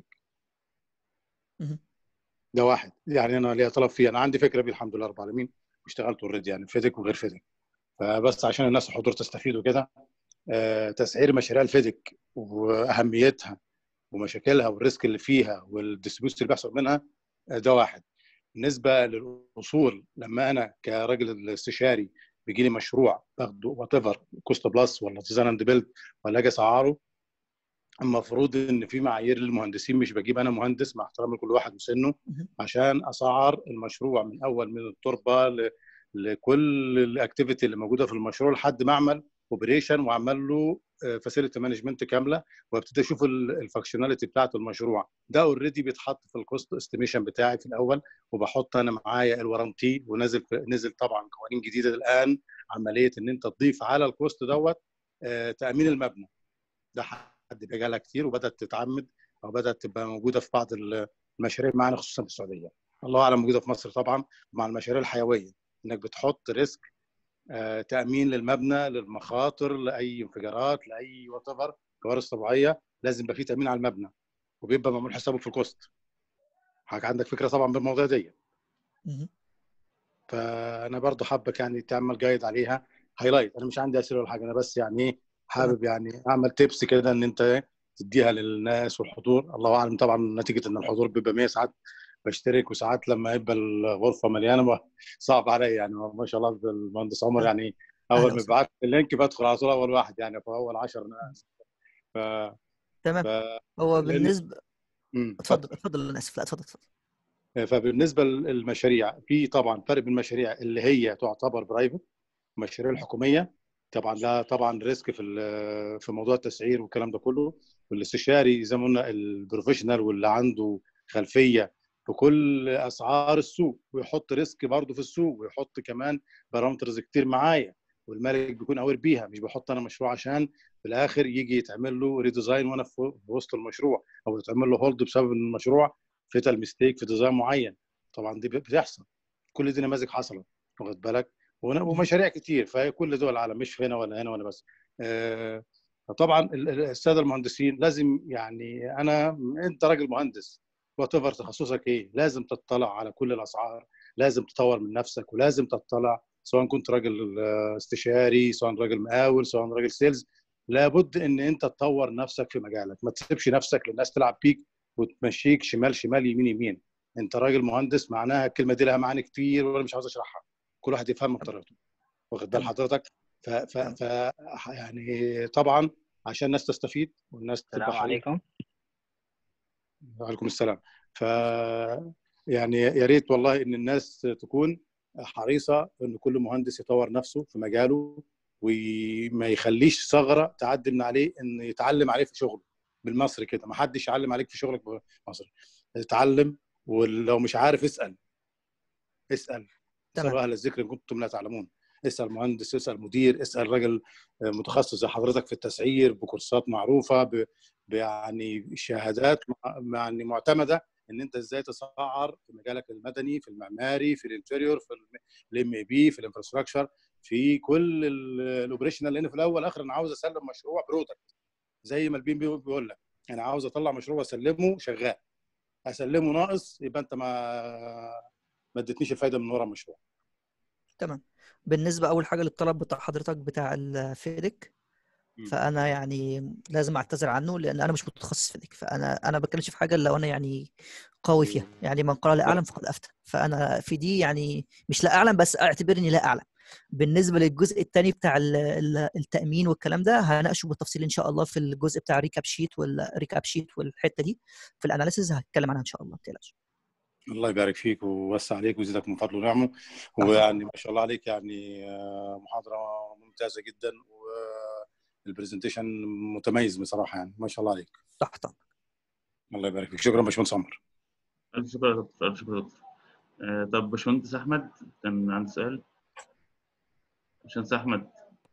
مهم. ده واحد يعني انا ليا طلب فيه انا عندي فكره بيه الحمد لله رب العالمين واشتغلت اوريدي يعني فيدك وغير فيدك فبس عشان الناس الحضور تستفيد وكده آه، تسعير مشاريع الفيدك واهميتها ومشاكلها والريسك اللي فيها والديستريبيوشن اللي بيحصل منها آه، ده واحد بالنسبه للاصول لما انا كراجل استشاري بيجي لي مشروع باخده وات ايفر كوست بلس ولا ديزاين اند بيلد ولا اجي اسعره المفروض ان في معايير للمهندسين مش بجيب انا مهندس مع احترامي لكل واحد وسنه مهم. عشان اسعر المشروع من اول من التربه ل- لكل الاكتيفيتي اللي موجوده في المشروع لحد ما اعمل اوبريشن واعمل له فاسيلتي مانجمنت كامله وابتدي اشوف الفانكشناليتي بتاعه المشروع ده اوريدي بيتحط في الكوست استيميشن بتاعي في الاول وبحط انا معايا الورانتي ونزل نزل طبعا قوانين جديده الان عمليه ان انت تضيف على الكوست دوت آه، تامين المبنى ده حد بيجالها كتير وبدات تتعمد او بدات تبقى موجوده في بعض المشاريع معانا خصوصا في السعوديه الله اعلم موجوده في مصر طبعا مع المشاريع الحيويه انك بتحط ريسك آه، تامين للمبنى للمخاطر لاي انفجارات لاي وات ايفر كوارث طبيعيه لازم يبقى في تامين على المبنى وبيبقى معمول حسابه في الكوست حضرتك عندك فكره طبعا بالموضوع دي مهم. فانا برضو حابك يعني تعمل جايد عليها هايلايت انا مش عندي اسئله ولا حاجه انا بس يعني ايه حابب يعني اعمل تيبس كده ان انت إيه تديها للناس والحضور الله اعلم طبعا نتيجه ان الحضور بيبقى 100 ساعات بشترك وساعات لما يبقى الغرفه مليانه ما- صعب عليا يعني ما شاء الله المهندس عمر يعني أهلا اول ما وسهلا. بيبعت اللينك بدخل على طول اول واحد يعني في اول 10 ناس ف... تمام ف... هو لأن- بالنسبه مم. اتفضل اتفضل انا اسف لا اتفضل اتفضل فبالنسبه للمشاريع في طبعا فرق بين المشاريع اللي هي تعتبر برايفت المشاريع الحكوميه طبعا لا طبعا ريسك في ال- في موضوع التسعير والكلام ده كله والاستشاري زي ما قلنا البروفيشنال واللي عنده خلفيه بكل اسعار السوق ويحط ريسك برضه في السوق ويحط كمان بارامترز كتير معايا والمالك بيكون اوير بيها مش بحط انا مشروع عشان في الاخر يجي يتعمل له ريديزاين وانا في وسط المشروع او يتعمل له هولد بسبب ان المشروع فيتال ميستيك في ديزاين معين طبعا دي بتحصل كل دي نماذج حصلت واخد بالك ومشاريع كتير في كل دول العالم مش في هنا ولا هنا ولا بس آه طبعا الساده المهندسين لازم يعني انا انت راجل مهندس وات تخصصك ايه لازم تطلع على كل الاسعار لازم تطور من نفسك ولازم تطلع سواء كنت راجل استشاري سواء راجل مقاول سواء راجل سيلز لابد ان انت تطور نفسك في مجالك ما تسيبش نفسك للناس تلعب بيك وتمشيك شمال شمال يمين يمين انت راجل مهندس معناها الكلمه دي لها معاني كتير وانا مش عاوز اشرحها كل واحد يفهمها بطريقته واخد بال حضرتك ف, ف, ف يعني طبعا عشان الناس تستفيد والناس السلام عليكم وعليكم السلام ف يعني يا ريت والله ان الناس تكون حريصه ان كل مهندس يطور نفسه في مجاله وما يخليش ثغره تعدي من عليه ان يتعلم عليه في شغله بالمصري كده ما حدش يعلم عليك في شغلك بالمصري اتعلم ولو مش عارف اسال اسال اسالوا اهل الذكر ان كنتم لا تعلمون اسال مهندس اسال مدير اسال راجل متخصص زي حضرتك في التسعير بكورسات معروفه ب يعني شهادات يعني معتمده ان انت ازاي تسعر في مجالك المدني في المعماري في الانتريور في الام اي بي في الانفراستراكشر في كل الاوبريشنال لان في الاول اخر انا عاوز اسلم مشروع برودكت زي ما البيم بيقول لك انا عاوز اطلع مشروع واسلمه شغال اسلمه ناقص يبقى انت ما ما اديتنيش الفايده من ورا المشروع تمام بالنسبه اول حاجه للطلب بتاع حضرتك بتاع الفيدك فانا يعني لازم اعتذر عنه لان انا مش متخصص في ذلك فانا انا بتكلمش في حاجه لو انا يعني قوي فيها يعني من قال لا اعلم فقد افتى فانا في دي يعني مش لا اعلم بس اعتبرني لا اعلم بالنسبه للجزء الثاني بتاع التامين والكلام ده هناقشه بالتفصيل ان شاء الله في الجزء بتاع الريكاب شيت والريكاب شيت والحته دي في الاناليسيز هتكلم عنها ان شاء الله ما تقلقش الله يبارك فيك ويوسع عليك ويزيدك من فضله ونعمه ويعني ما شاء الله عليك يعني محاضره ممتازه جدا والبرزنتيشن متميز بصراحه يعني ما شاء الله عليك تحت الله يبارك فيك شكرا باشمهندس عمر الف شكر يا دكتور الف شكر يا دكتور آه طب باشمهندس احمد كان عنده سؤال باشمهندس احمد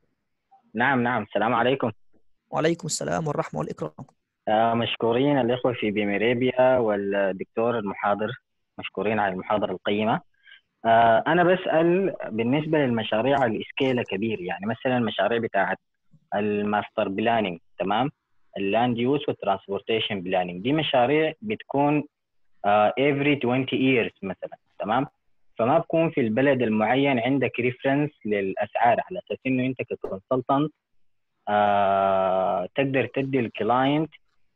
نعم نعم السلام عليكم وعليكم السلام والرحمه والاكرام آه مشكورين الاخوه في بيميريبيا والدكتور المحاضر مشكورين على المحاضره القيمه آه انا بسال بالنسبه للمشاريع الاسكيله كبير يعني مثلا المشاريع بتاعت الماستر بلاننج تمام اللاند يوز والترانسبورتيشن بلاننج دي مشاريع بتكون uh, every 20 years مثلا تمام فما بكون في البلد المعين عندك ريفرنس للاسعار على اساس انه انت ككونسلتنت uh, تقدر تدي الكلاينت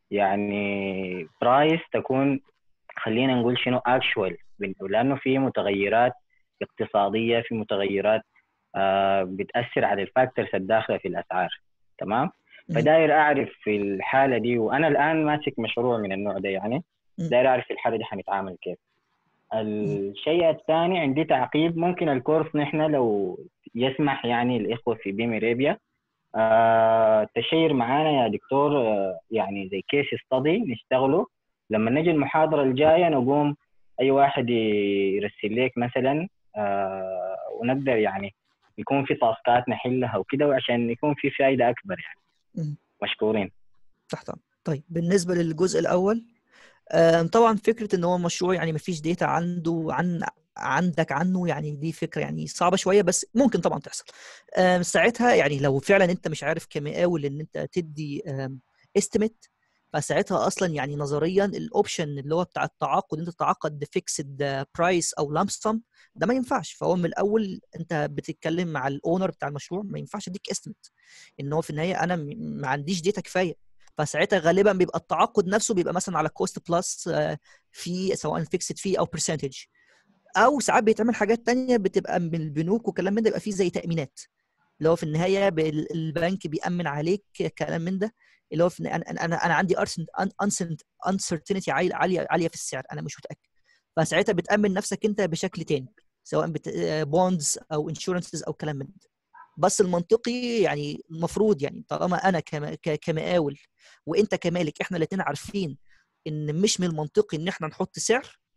يعني برايس تكون خلينا نقول شنو اكشوال لانه في متغيرات اقتصاديه في متغيرات uh, بتاثر على الفاكتورز الداخله في الاسعار تمام فداير اعرف في الحاله دي وانا الان ماسك مشروع من النوع ده يعني داير اعرف في الحاله دي حنتعامل كيف الشيء الثاني عندي تعقيب ممكن الكورس نحن لو يسمح يعني الاخوه في بيميريبيا آه تشير معانا يا دكتور آه يعني زي كيس ستدي نشتغله لما نجي المحاضره الجايه نقوم اي واحد يرسل لك مثلا آه ونقدر يعني يكون في تاسكات نحلها وكده وعشان يكون في فائده اكبر يعني مشكورين تحت طيب بالنسبه للجزء الاول طبعا فكره ان هو مشروع يعني ما فيش ديتا عنده عن عندك عنه يعني دي فكره يعني صعبه شويه بس ممكن طبعا تحصل ساعتها يعني لو فعلا انت مش عارف كمقاول ان انت تدي استيميت فساعتها اصلا يعني نظريا الاوبشن اللي هو بتاع التعاقد انت تتعاقد بفيكسد برايس او لامسم ده ما ينفعش فهو من الاول انت بتتكلم مع الاونر بتاع المشروع ما ينفعش اديك استيميت ان هو في النهايه انا ما عنديش ديتا كفايه فساعتها غالبا بيبقى التعاقد نفسه بيبقى مثلا على كوست بلس في سواء فيكسد فيه او برسنتج او ساعات بيتعمل حاجات تانية بتبقى من البنوك وكلام من ده يبقى فيه زي تامينات اللي هو في النهايه البنك بيامن عليك كلام من ده اللي هو في انا انا انا عندي انسرتينتي عاليه عاليه في السعر انا مش متاكد فساعتها بتامن نفسك انت بشكل تاني سواء بوندز او انشورنسز او كلام من ده بس المنطقي يعني المفروض يعني طالما انا كمقاول وانت كمالك احنا الاثنين عارفين ان مش من المنطقي ان احنا نحط سعر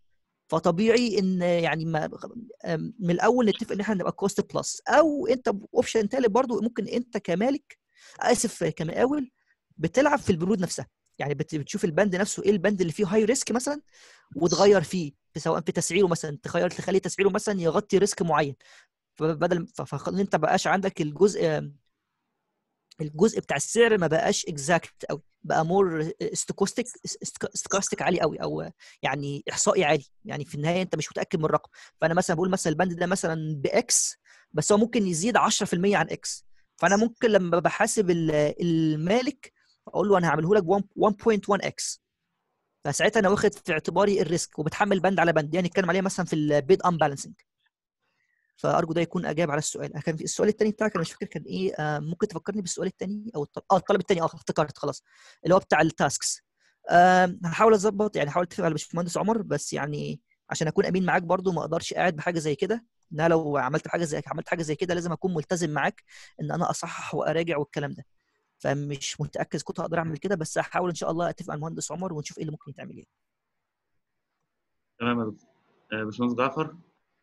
فطبيعي ان يعني ما أم، من الاول نتفق ان احنا نبقى كوست بلس او انت اوبشن تالت برضو ممكن انت كمالك اسف كمقاول بتلعب في البنود نفسها يعني بت- بتشوف البند نفسه ايه البند اللي فيه هاي ريسك مثلا وتغير فيه في سواء في تسعيره مثلا تغير تخلي تسعيره مثلا يغطي ريسك معين فبدل ف- فخ- انت بقاش عندك الجزء الجزء بتاع السعر ما بقاش اكزاكت قوي بقى مور ستوكاستيك ستوكاستيك عالي قوي او يعني احصائي عالي يعني في النهايه انت مش متاكد من الرقم فانا مثلا بقول مثلا البند ده مثلا باكس بس هو ممكن يزيد 10% عن اكس فانا ممكن لما بحاسب ال- المالك اقول له انا هعمله لك 1.1 اكس فساعتها انا واخد في اعتباري الريسك وبتحمل بند على بند يعني نتكلم عليها مثلا في البيد ان بالانسنج فارجو ده يكون اجاب على السؤال كان في السؤال الثاني بتاعك انا مش فاكر كان ايه آه ممكن تفكرني بالسؤال الثاني او الطلب اه الطلب الثاني اه افتكرت خلاص اللي هو بتاع التاسكس آه هحاول اظبط يعني هحاول اتفق على باشمهندس عمر بس يعني عشان اكون امين معاك برضو ما اقدرش قاعد بحاجه زي كده ان انا لو عملت حاجه زي عملت حاجه زي كده لازم اكون ملتزم معاك ان انا اصحح واراجع والكلام ده فمش متاكد كنت هقدر اعمل كده بس هحاول ان شاء الله اتفق مع المهندس عمر ونشوف ايه اللي ممكن يتعمل يعني تمام يا دكتور آه، باشمهندس جعفر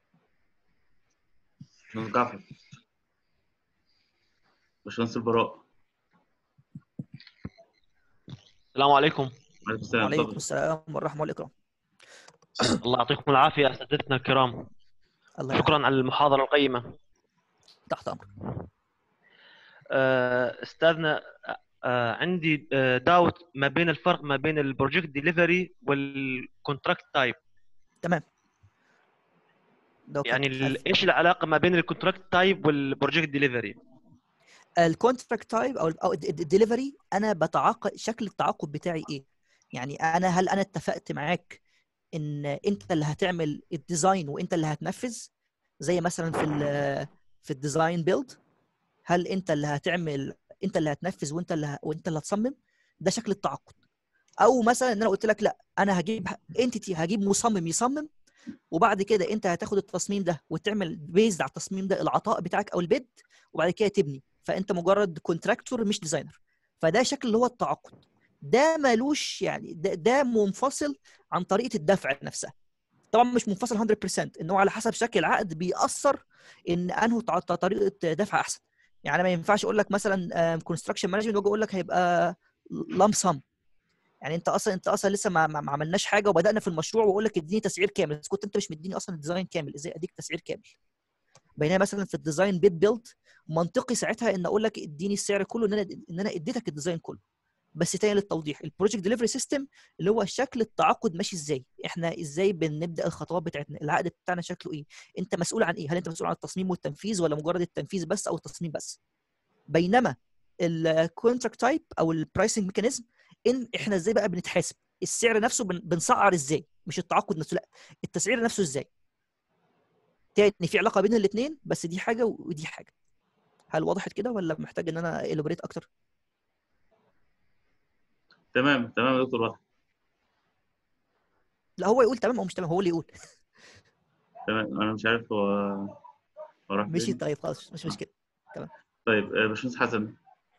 باشمهندس جعفر باشمهندس البراء السلام عليكم عليكم السلام وعليكم اتفضل السلام والرحمه والاكرام الله يعطيكم العافية أساتذتنا الكرام الله يرحمه شكرا على المحاضرة القيمة تحت امرك آه، أستاذنا آه، عندي داوت ما بين الفرق ما بين البروجكت ديليفري والكونتراكت تايب تمام ده يعني كانت ال- ايش العلاقة ما بين الكونتراكت تايب والبروجكت ديليفري الكونتراكت تايب او او الدليفري انا بتعاقد شكل التعاقد بتاعي ايه يعني انا هل انا اتفقت معاك ان انت اللي هتعمل الديزاين وانت اللي هتنفذ زي مثلا في ال في الديزاين بيلد هل انت اللي هتعمل انت اللي هتنفذ وانت اللي ه... وانت اللي هتصمم ده شكل التعاقد او مثلا ان انا قلت لك لا انا هجيب انتيتي هجيب مصمم يصمم وبعد كده انت هتاخد التصميم ده وتعمل بيزد على التصميم ده العطاء بتاعك او البيد وبعد كده تبني فانت مجرد كونتراكتور مش ديزاينر فده شكل اللي هو التعاقد ده مالوش يعني ده, ده منفصل عن طريقه الدفع نفسها طبعا مش منفصل 100% ان هو على حسب شكل العقد بيأثر ان انه تع- طريقه دفع احسن يعني أنا ما ينفعش اقول لك مثلا كونستراكشن مانجمنت واجي اقول لك هيبقى لام سم يعني انت اصلا انت اصلا لسه ما, ما ما عملناش حاجه وبدانا في المشروع واقول لك اديني تسعير كامل بس كنت انت مش مديني اصلا الديزاين كامل ازاي اديك تسعير كامل بينما مثلا في الديزاين بيت بيلد منطقي ساعتها ان اقول لك اديني السعر كله ان انا ان انا اديتك الديزاين كله بس تاني للتوضيح البروجكت ديليفري سيستم اللي هو شكل التعاقد ماشي ازاي احنا ازاي بنبدا الخطوات بتاعتنا العقد بتاعنا شكله ايه انت مسؤول عن ايه هل انت مسؤول عن التصميم والتنفيذ ولا مجرد التنفيذ بس او التصميم بس بينما الكونتراكت تايب او البرايسنج ميكانيزم ان احنا ازاي بقى بنتحاسب السعر نفسه بن- بنسعر ازاي مش التعاقد نفسه لا التسعير نفسه ازاي تاني في علاقه بين الاثنين بس دي حاجه ودي حاجه هل وضحت كده ولا محتاج ان انا الوبريت اكتر تمام تمام يا دكتور واضح لا هو يقول تمام او مش تمام هو اللي يقول تمام انا مش عارف هو هو راح مشي فين طيب خلاص مش مشكله طيب آه، باشمهندس حسن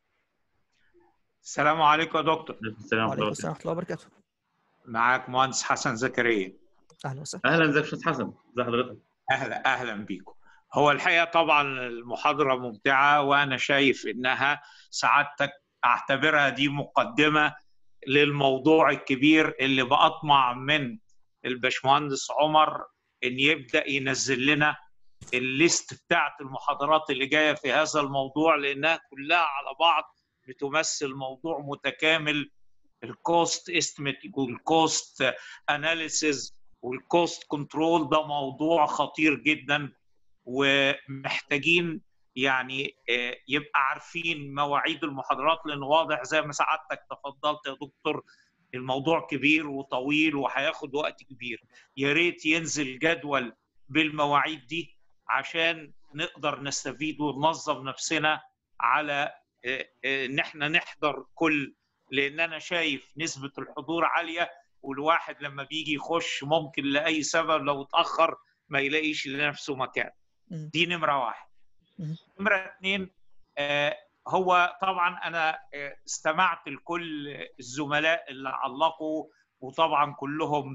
السلام عليكم يا دكتور عليكم السلام ورحمه وعليكم الله السلام ورحمه الله وبركاته معاك مهندس حسن زكريا اهلا وسهلا اهلا ازيك يا باشمهندس حسن ازي حضرتك اهلا اهلا بيكم هو الحقيقه طبعا المحاضره ممتعه وانا شايف انها سعادتك اعتبرها دي مقدمه للموضوع الكبير اللي بأطمع من الباشمهندس عمر ان يبدا ينزل لنا الليست بتاعت المحاضرات اللي جايه في هذا الموضوع لانها كلها على بعض بتمثل موضوع متكامل الكوست استيميت والكوست اناليسيز والكوست كنترول ده موضوع خطير جدا ومحتاجين يعني آه، يبقى عارفين مواعيد المحاضرات لان واضح زي ما سعادتك تفضلت يا دكتور الموضوع كبير وطويل وهياخد وقت كبير يا ريت ينزل جدول بالمواعيد دي عشان نقدر نستفيد وننظم نفسنا على آه، آه، ان احنا نحضر كل لان انا شايف نسبه الحضور عاليه والواحد لما بيجي يخش ممكن لاي سبب لو اتاخر ما يلاقيش لنفسه مكان مم. دي نمره واحد مم. نمره اثنين آه، هو طبعا انا آه، استمعت لكل الزملاء اللي علقوا وطبعا كلهم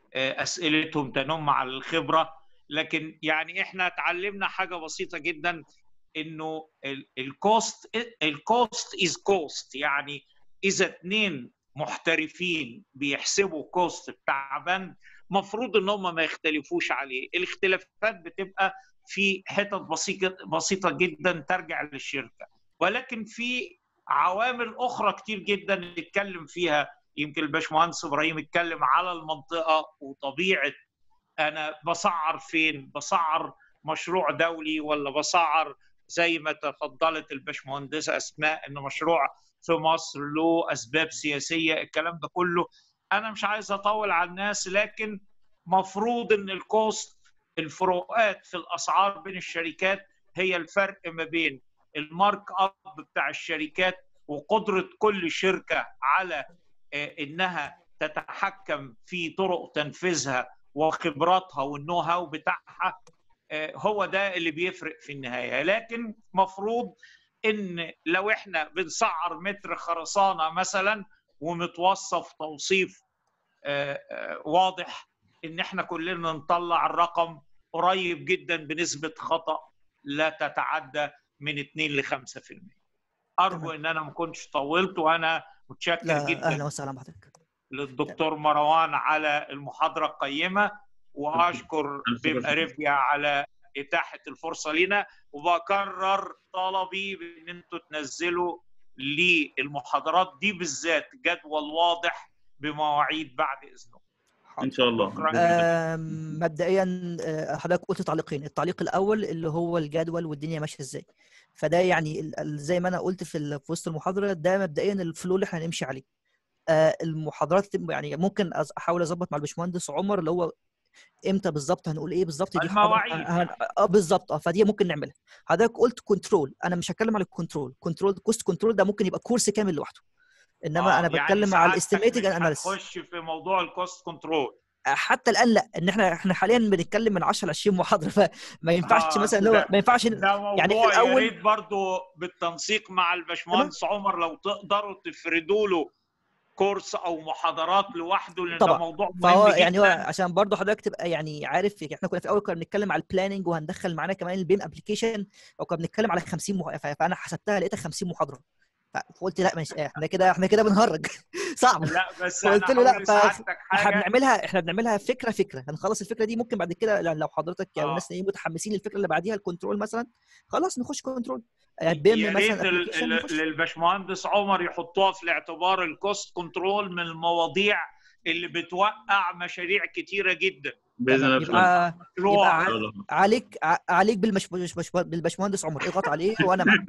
آه، اسئلتهم تنم على الخبره لكن يعني احنا اتعلمنا حاجه بسيطه جدا انه الكوست الكوست از كوست يعني اذا اثنين محترفين بيحسبوا كوست بتاع بند مفروض ان هم ما يختلفوش عليه الاختلافات بتبقى في حتت بسيطه بسيطه جدا ترجع للشركه ولكن في عوامل اخرى كتير جدا نتكلم فيها يمكن الباشمهندس ابراهيم اتكلم على المنطقه وطبيعه انا بسعر فين بسعر مشروع دولي ولا بسعر زي ما تفضلت الباشمهندسه اسماء ان مشروع في مصر له اسباب سياسيه الكلام ده كله انا مش عايز اطول على الناس لكن مفروض ان الكوست الفروقات في الاسعار بين الشركات هي الفرق ما بين المارك اب بتاع الشركات وقدره كل شركه على آه، انها تتحكم في طرق تنفيذها وخبراتها والنو هاو بتاعها آه، هو ده اللي بيفرق في النهايه لكن مفروض ان لو احنا بنسعر متر خرسانه مثلا ومتوصف توصيف آه، آه، واضح ان احنا كلنا نطلع الرقم قريب جدا بنسبه خطا لا تتعدى من 2 ل 5% ارجو تمام. ان انا ما كنتش طولت وانا متشكر لا جدا اهلا وسهلا بحضرتك للدكتور مروان على المحاضرة القيمة وأشكر بيم أريبيا على إتاحة الفرصة لنا وبكرر طلبي بأن أنتوا تنزلوا للمحاضرات دي بالذات جدول واضح بمواعيد بعد إذنكم ان شاء الله شكراً. آم، مبدئيا آه، حضرتك قلت تعليقين التعليق الاول اللي هو الجدول والدنيا ماشيه ازاي فده يعني ال- ال- زي ما انا قلت في ال- في وسط المحاضره ده مبدئيا الفلو اللي احنا هنمشي عليه آه، المحاضرات تبقى- يعني ممكن أز- احاول اظبط مع الباشمهندس عمر اللي هو امتى بالظبط هنقول ايه بالظبط دي حاضر- المواعيد هن- اه بالظبط اه فدي ممكن نعملها حضرتك قلت كنترول انا مش هتكلم على الكنترول كنترول كوست كنترول ده ممكن يبقى كورس كامل لوحده انما آه، انا يعني بتكلم على سعادتك الاستيميتنج مش اناليسيس هتخش في موضوع الكوست كنترول حتى الان لا ان احنا احنا حاليا بنتكلم من 10 ل 20 محاضره فما ينفعش آه، مثلا اللي هو ده- ما ينفعش ده موضوع يعني في يا الاول ريت برضو بالتنسيق مع الباشمهندس عمر لو تقدروا تفردوا له كورس او محاضرات لوحده لان ده طبعا موضوع فهو مهم يعني هو جدا عشان برضه حضرتك تبقى يعني عارف احنا كنا في الاول كنا بنتكلم على البلاننج وهندخل معانا كمان البيم ابلكيشن او كنا بنتكلم على 50 مح... ف- فانا حسبتها لقيتها 50 محاضره ف- فقلت لا مش احنا كده احنا كده بنهرج صعب لا بس انا فقلت له لا هقول ف... لسعادتك احنا حاجه بنعملها احنا بنعملها فكره فكره هنخلص الفكره دي ممكن بعد كده لو لو حضرتك او آه. الناس اللي متحمسين للفكره اللي بعديها الكنترول مثلا خلاص نخش كنترول بيم يا مثلا ريت ال- ابلكيشن ال- نخش للباشمهندس عمر يحطوها في الاعتبار الكوست كنترول من المواضيع اللي بتوقع مشاريع كتيره جدا باذن الله تمام إن شاء الله. يبقى مشروع يبقى إن ع- شاء الله. عليك ع- عليك بالمش... مش- مش- بالباشمهندس عمر اضغط عليه وانا معاك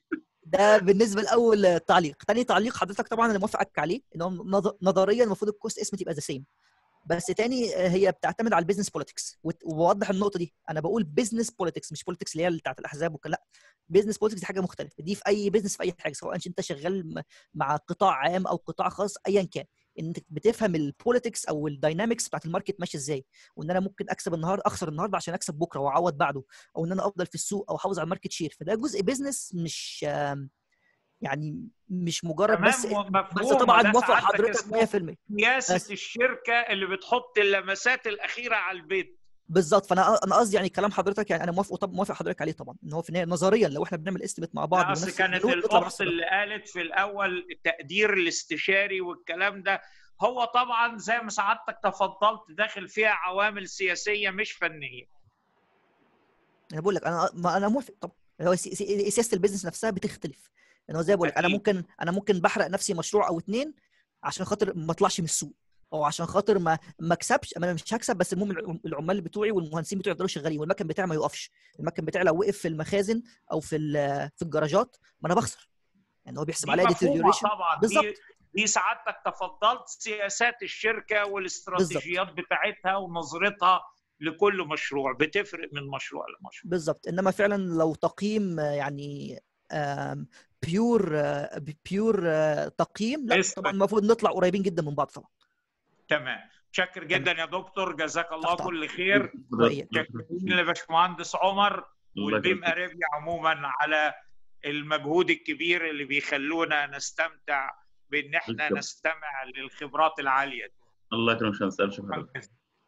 ده بالنسبه لاول تعليق تاني تعليق حضرتك طبعا انا موافقك عليه ان هو نظ- نظريا المفروض الكوست اسم تبقى ذا سيم بس تاني آه، هي بتعتمد على البيزنس بوليتكس وبوضح النقطه دي انا بقول بيزنس بوليتكس مش بوليتكس اللي هي بتاعت الاحزاب وكده لا بيزنس بوليتكس دي حاجه مختلفه دي في اي بيزنس في اي حاجه سواء انت شغال م- مع قطاع عام او قطاع خاص ايا كان انك بتفهم البوليتكس او الداينامكس بتاعت الماركت ماشيه ازاي وان انا ممكن اكسب النهارده اخسر النهارده عشان اكسب بكره واعوض بعده او ان انا افضل في السوق او احافظ على الماركت شير فده جزء بيزنس مش آم، يعني مش مجرد بس تمام بس مفهوم طبعا ده موافق سعادتك حضرتك اسمه 100% سياسه بس الشركه اللي بتحط اللمسات الاخيره على البيت بالظبط فانا انا قصدي يعني كلام حضرتك يعني انا موافق طب موافق حضرتك عليه طبعا ان هو في النهايه نظريا لو احنا بنعمل استيميت مع بعض لا اصل ونفس كانت البنود نطلع الاخت بنفس الرقم. اللي قالت في الاول التقدير الاستشاري والكلام ده هو طبعا زي ما سعادتك تفضلت داخل فيها عوامل سياسيه مش فنيه انا بقول لك انا ما انا موافق طبعا هو سي- سي- سياسه البيزنس نفسها بتختلف ان هو زي ما بقول لك انا أكيد. ممكن انا ممكن بحرق نفسي مشروع او اتنين عشان خاطر ما اطلعش من السوق او عشان خاطر ما ما اكسبش انا مش هكسب بس المهم العم- العمال بتوعي والمهندسين بتوعي يفضلوا شغالين والمكن بتاعي ما يقفش المكن بتاعي لو وقف في المخازن او في ال- في الجراجات ما انا بخسر يعني هو بيحسب دي عليا مفهومه ديتيريوريشن طبعا دي بالظبط دي سعادتك تفضلت سياسات الشركه والاستراتيجيات بتاعتها ونظرتها لكل مشروع بتفرق من مشروع لمشروع بالظبط انما فعلا لو تقييم آه، يعني بيور بيور تقييم لا اسمك. طبعا المفروض نطلع قريبين جدا من بعض طبعا تمام شكر جدا يا دكتور جزاك الله تحت كل خير وإياك. شكرين لباشمهندس عمر الله والبيم يكرمك. اريبيا عموما على المجهود الكبير اللي بيخلونا نستمتع بان احنا بالظبط. نستمع للخبرات العاليه دي الله يكرمك شكرا شكرا شكراً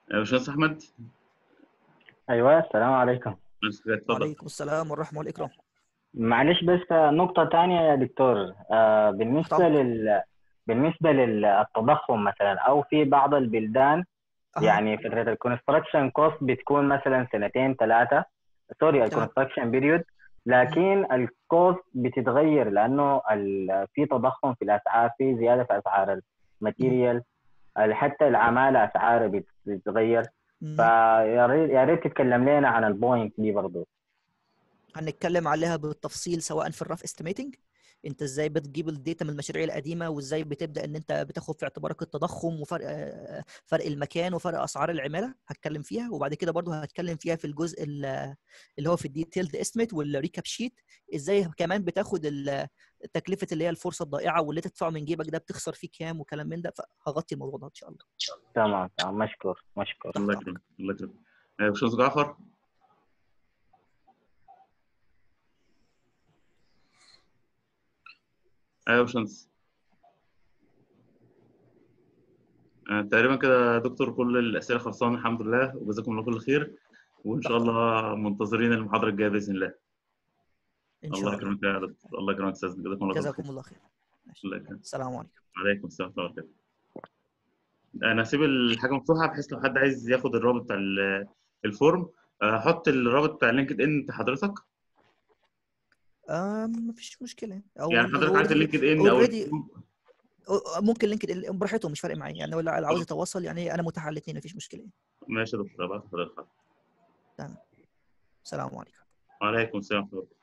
يا باشمهندس احمد ايوه السلام عليكم اتفضل وعليكم السلام والرحمه والاكرام معلش بس نقطة ثانية يا دكتور آه بالنسبة طبعا. لل بالنسبة للتضخم مثلا أو في بعض البلدان أها. يعني فترة الكونستراكشن كوست بتكون مثلا سنتين ثلاثة سوري الكونستراكشن بيريود لكن الكوست بتتغير لأنه ال- في تضخم في الأسعار في زيادة في أسعار الماتيريال حتى العمالة أسعارها بت- بتتغير مم. فيا ريت يا ريت تتكلم لنا عن البوينت دي برضه هنتكلم عليها بالتفصيل سواء في الرف استيميتنج انت ازاي بتجيب الداتا من المشاريع القديمه وازاي بتبدا ان انت بتاخد في اعتبارك التضخم وفرق آه، فرق المكان وفرق اسعار العماله هتكلم فيها وبعد كده برضو هتكلم فيها في الجزء ال- اللي هو في الديتيلد استيميت والريكاب شيت ازاي كمان بتاخد ال- تكلفه اللي هي الفرصه الضائعه واللي تدفعه من جيبك ده بتخسر فيه كام وكلام من ده فهغطي الموضوع ده ان شاء الله تمام تمام مشكور مشكور الله يكرمك الله يكرمك يا باشمهندس جعفر ايوه يا باشمهندس آه، تقريبا كده يا دكتور كل الاسئله خلصانه الحمد لله وجزاكم الله كل خير وان شاء الله منتظرين المحاضره الجايه باذن الله ان شاء الله الله يكرمك يا دكتور الله يكرمك يا استاذ جزاكم الله كل جزاكم خير الله خير الله يكرمك السلام عليكم عليكم السلام ورحمه الله وبركاته انا هسيب الحاجه مفتوحه بحيث لو حد عايز ياخد الرابط بتاع ال- الفورم آه، حط الرابط بتاع لينكد ان انت حضرتك آه مفيش مشكله او يعني حضرتك عايز اللينكد ان او اوريدي ممكن لينكد براحتهم مش فارق معايا يعني لو اللي عاوز يتواصل يعني انا متاح الاثنين مفيش مشكله ماشي يا دكتور ابعت لحضرتك تمام السلام عليكم وعليكم السلام ورحمه الله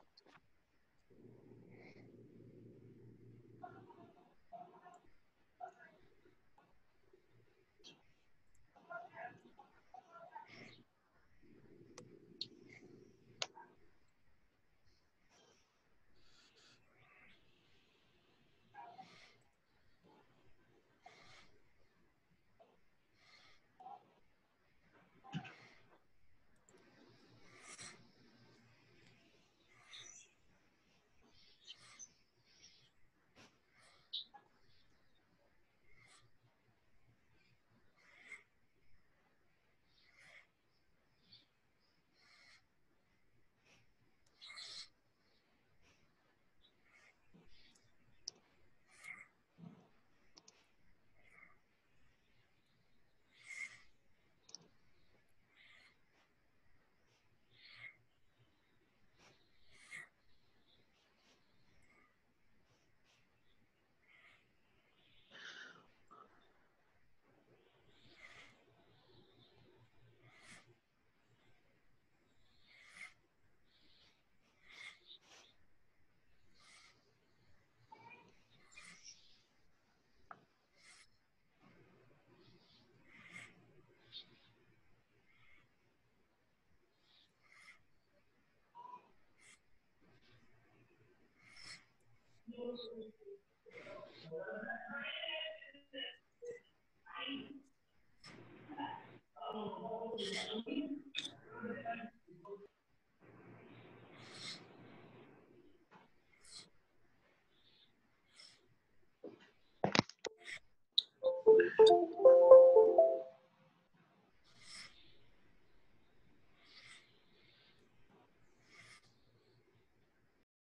Thank you.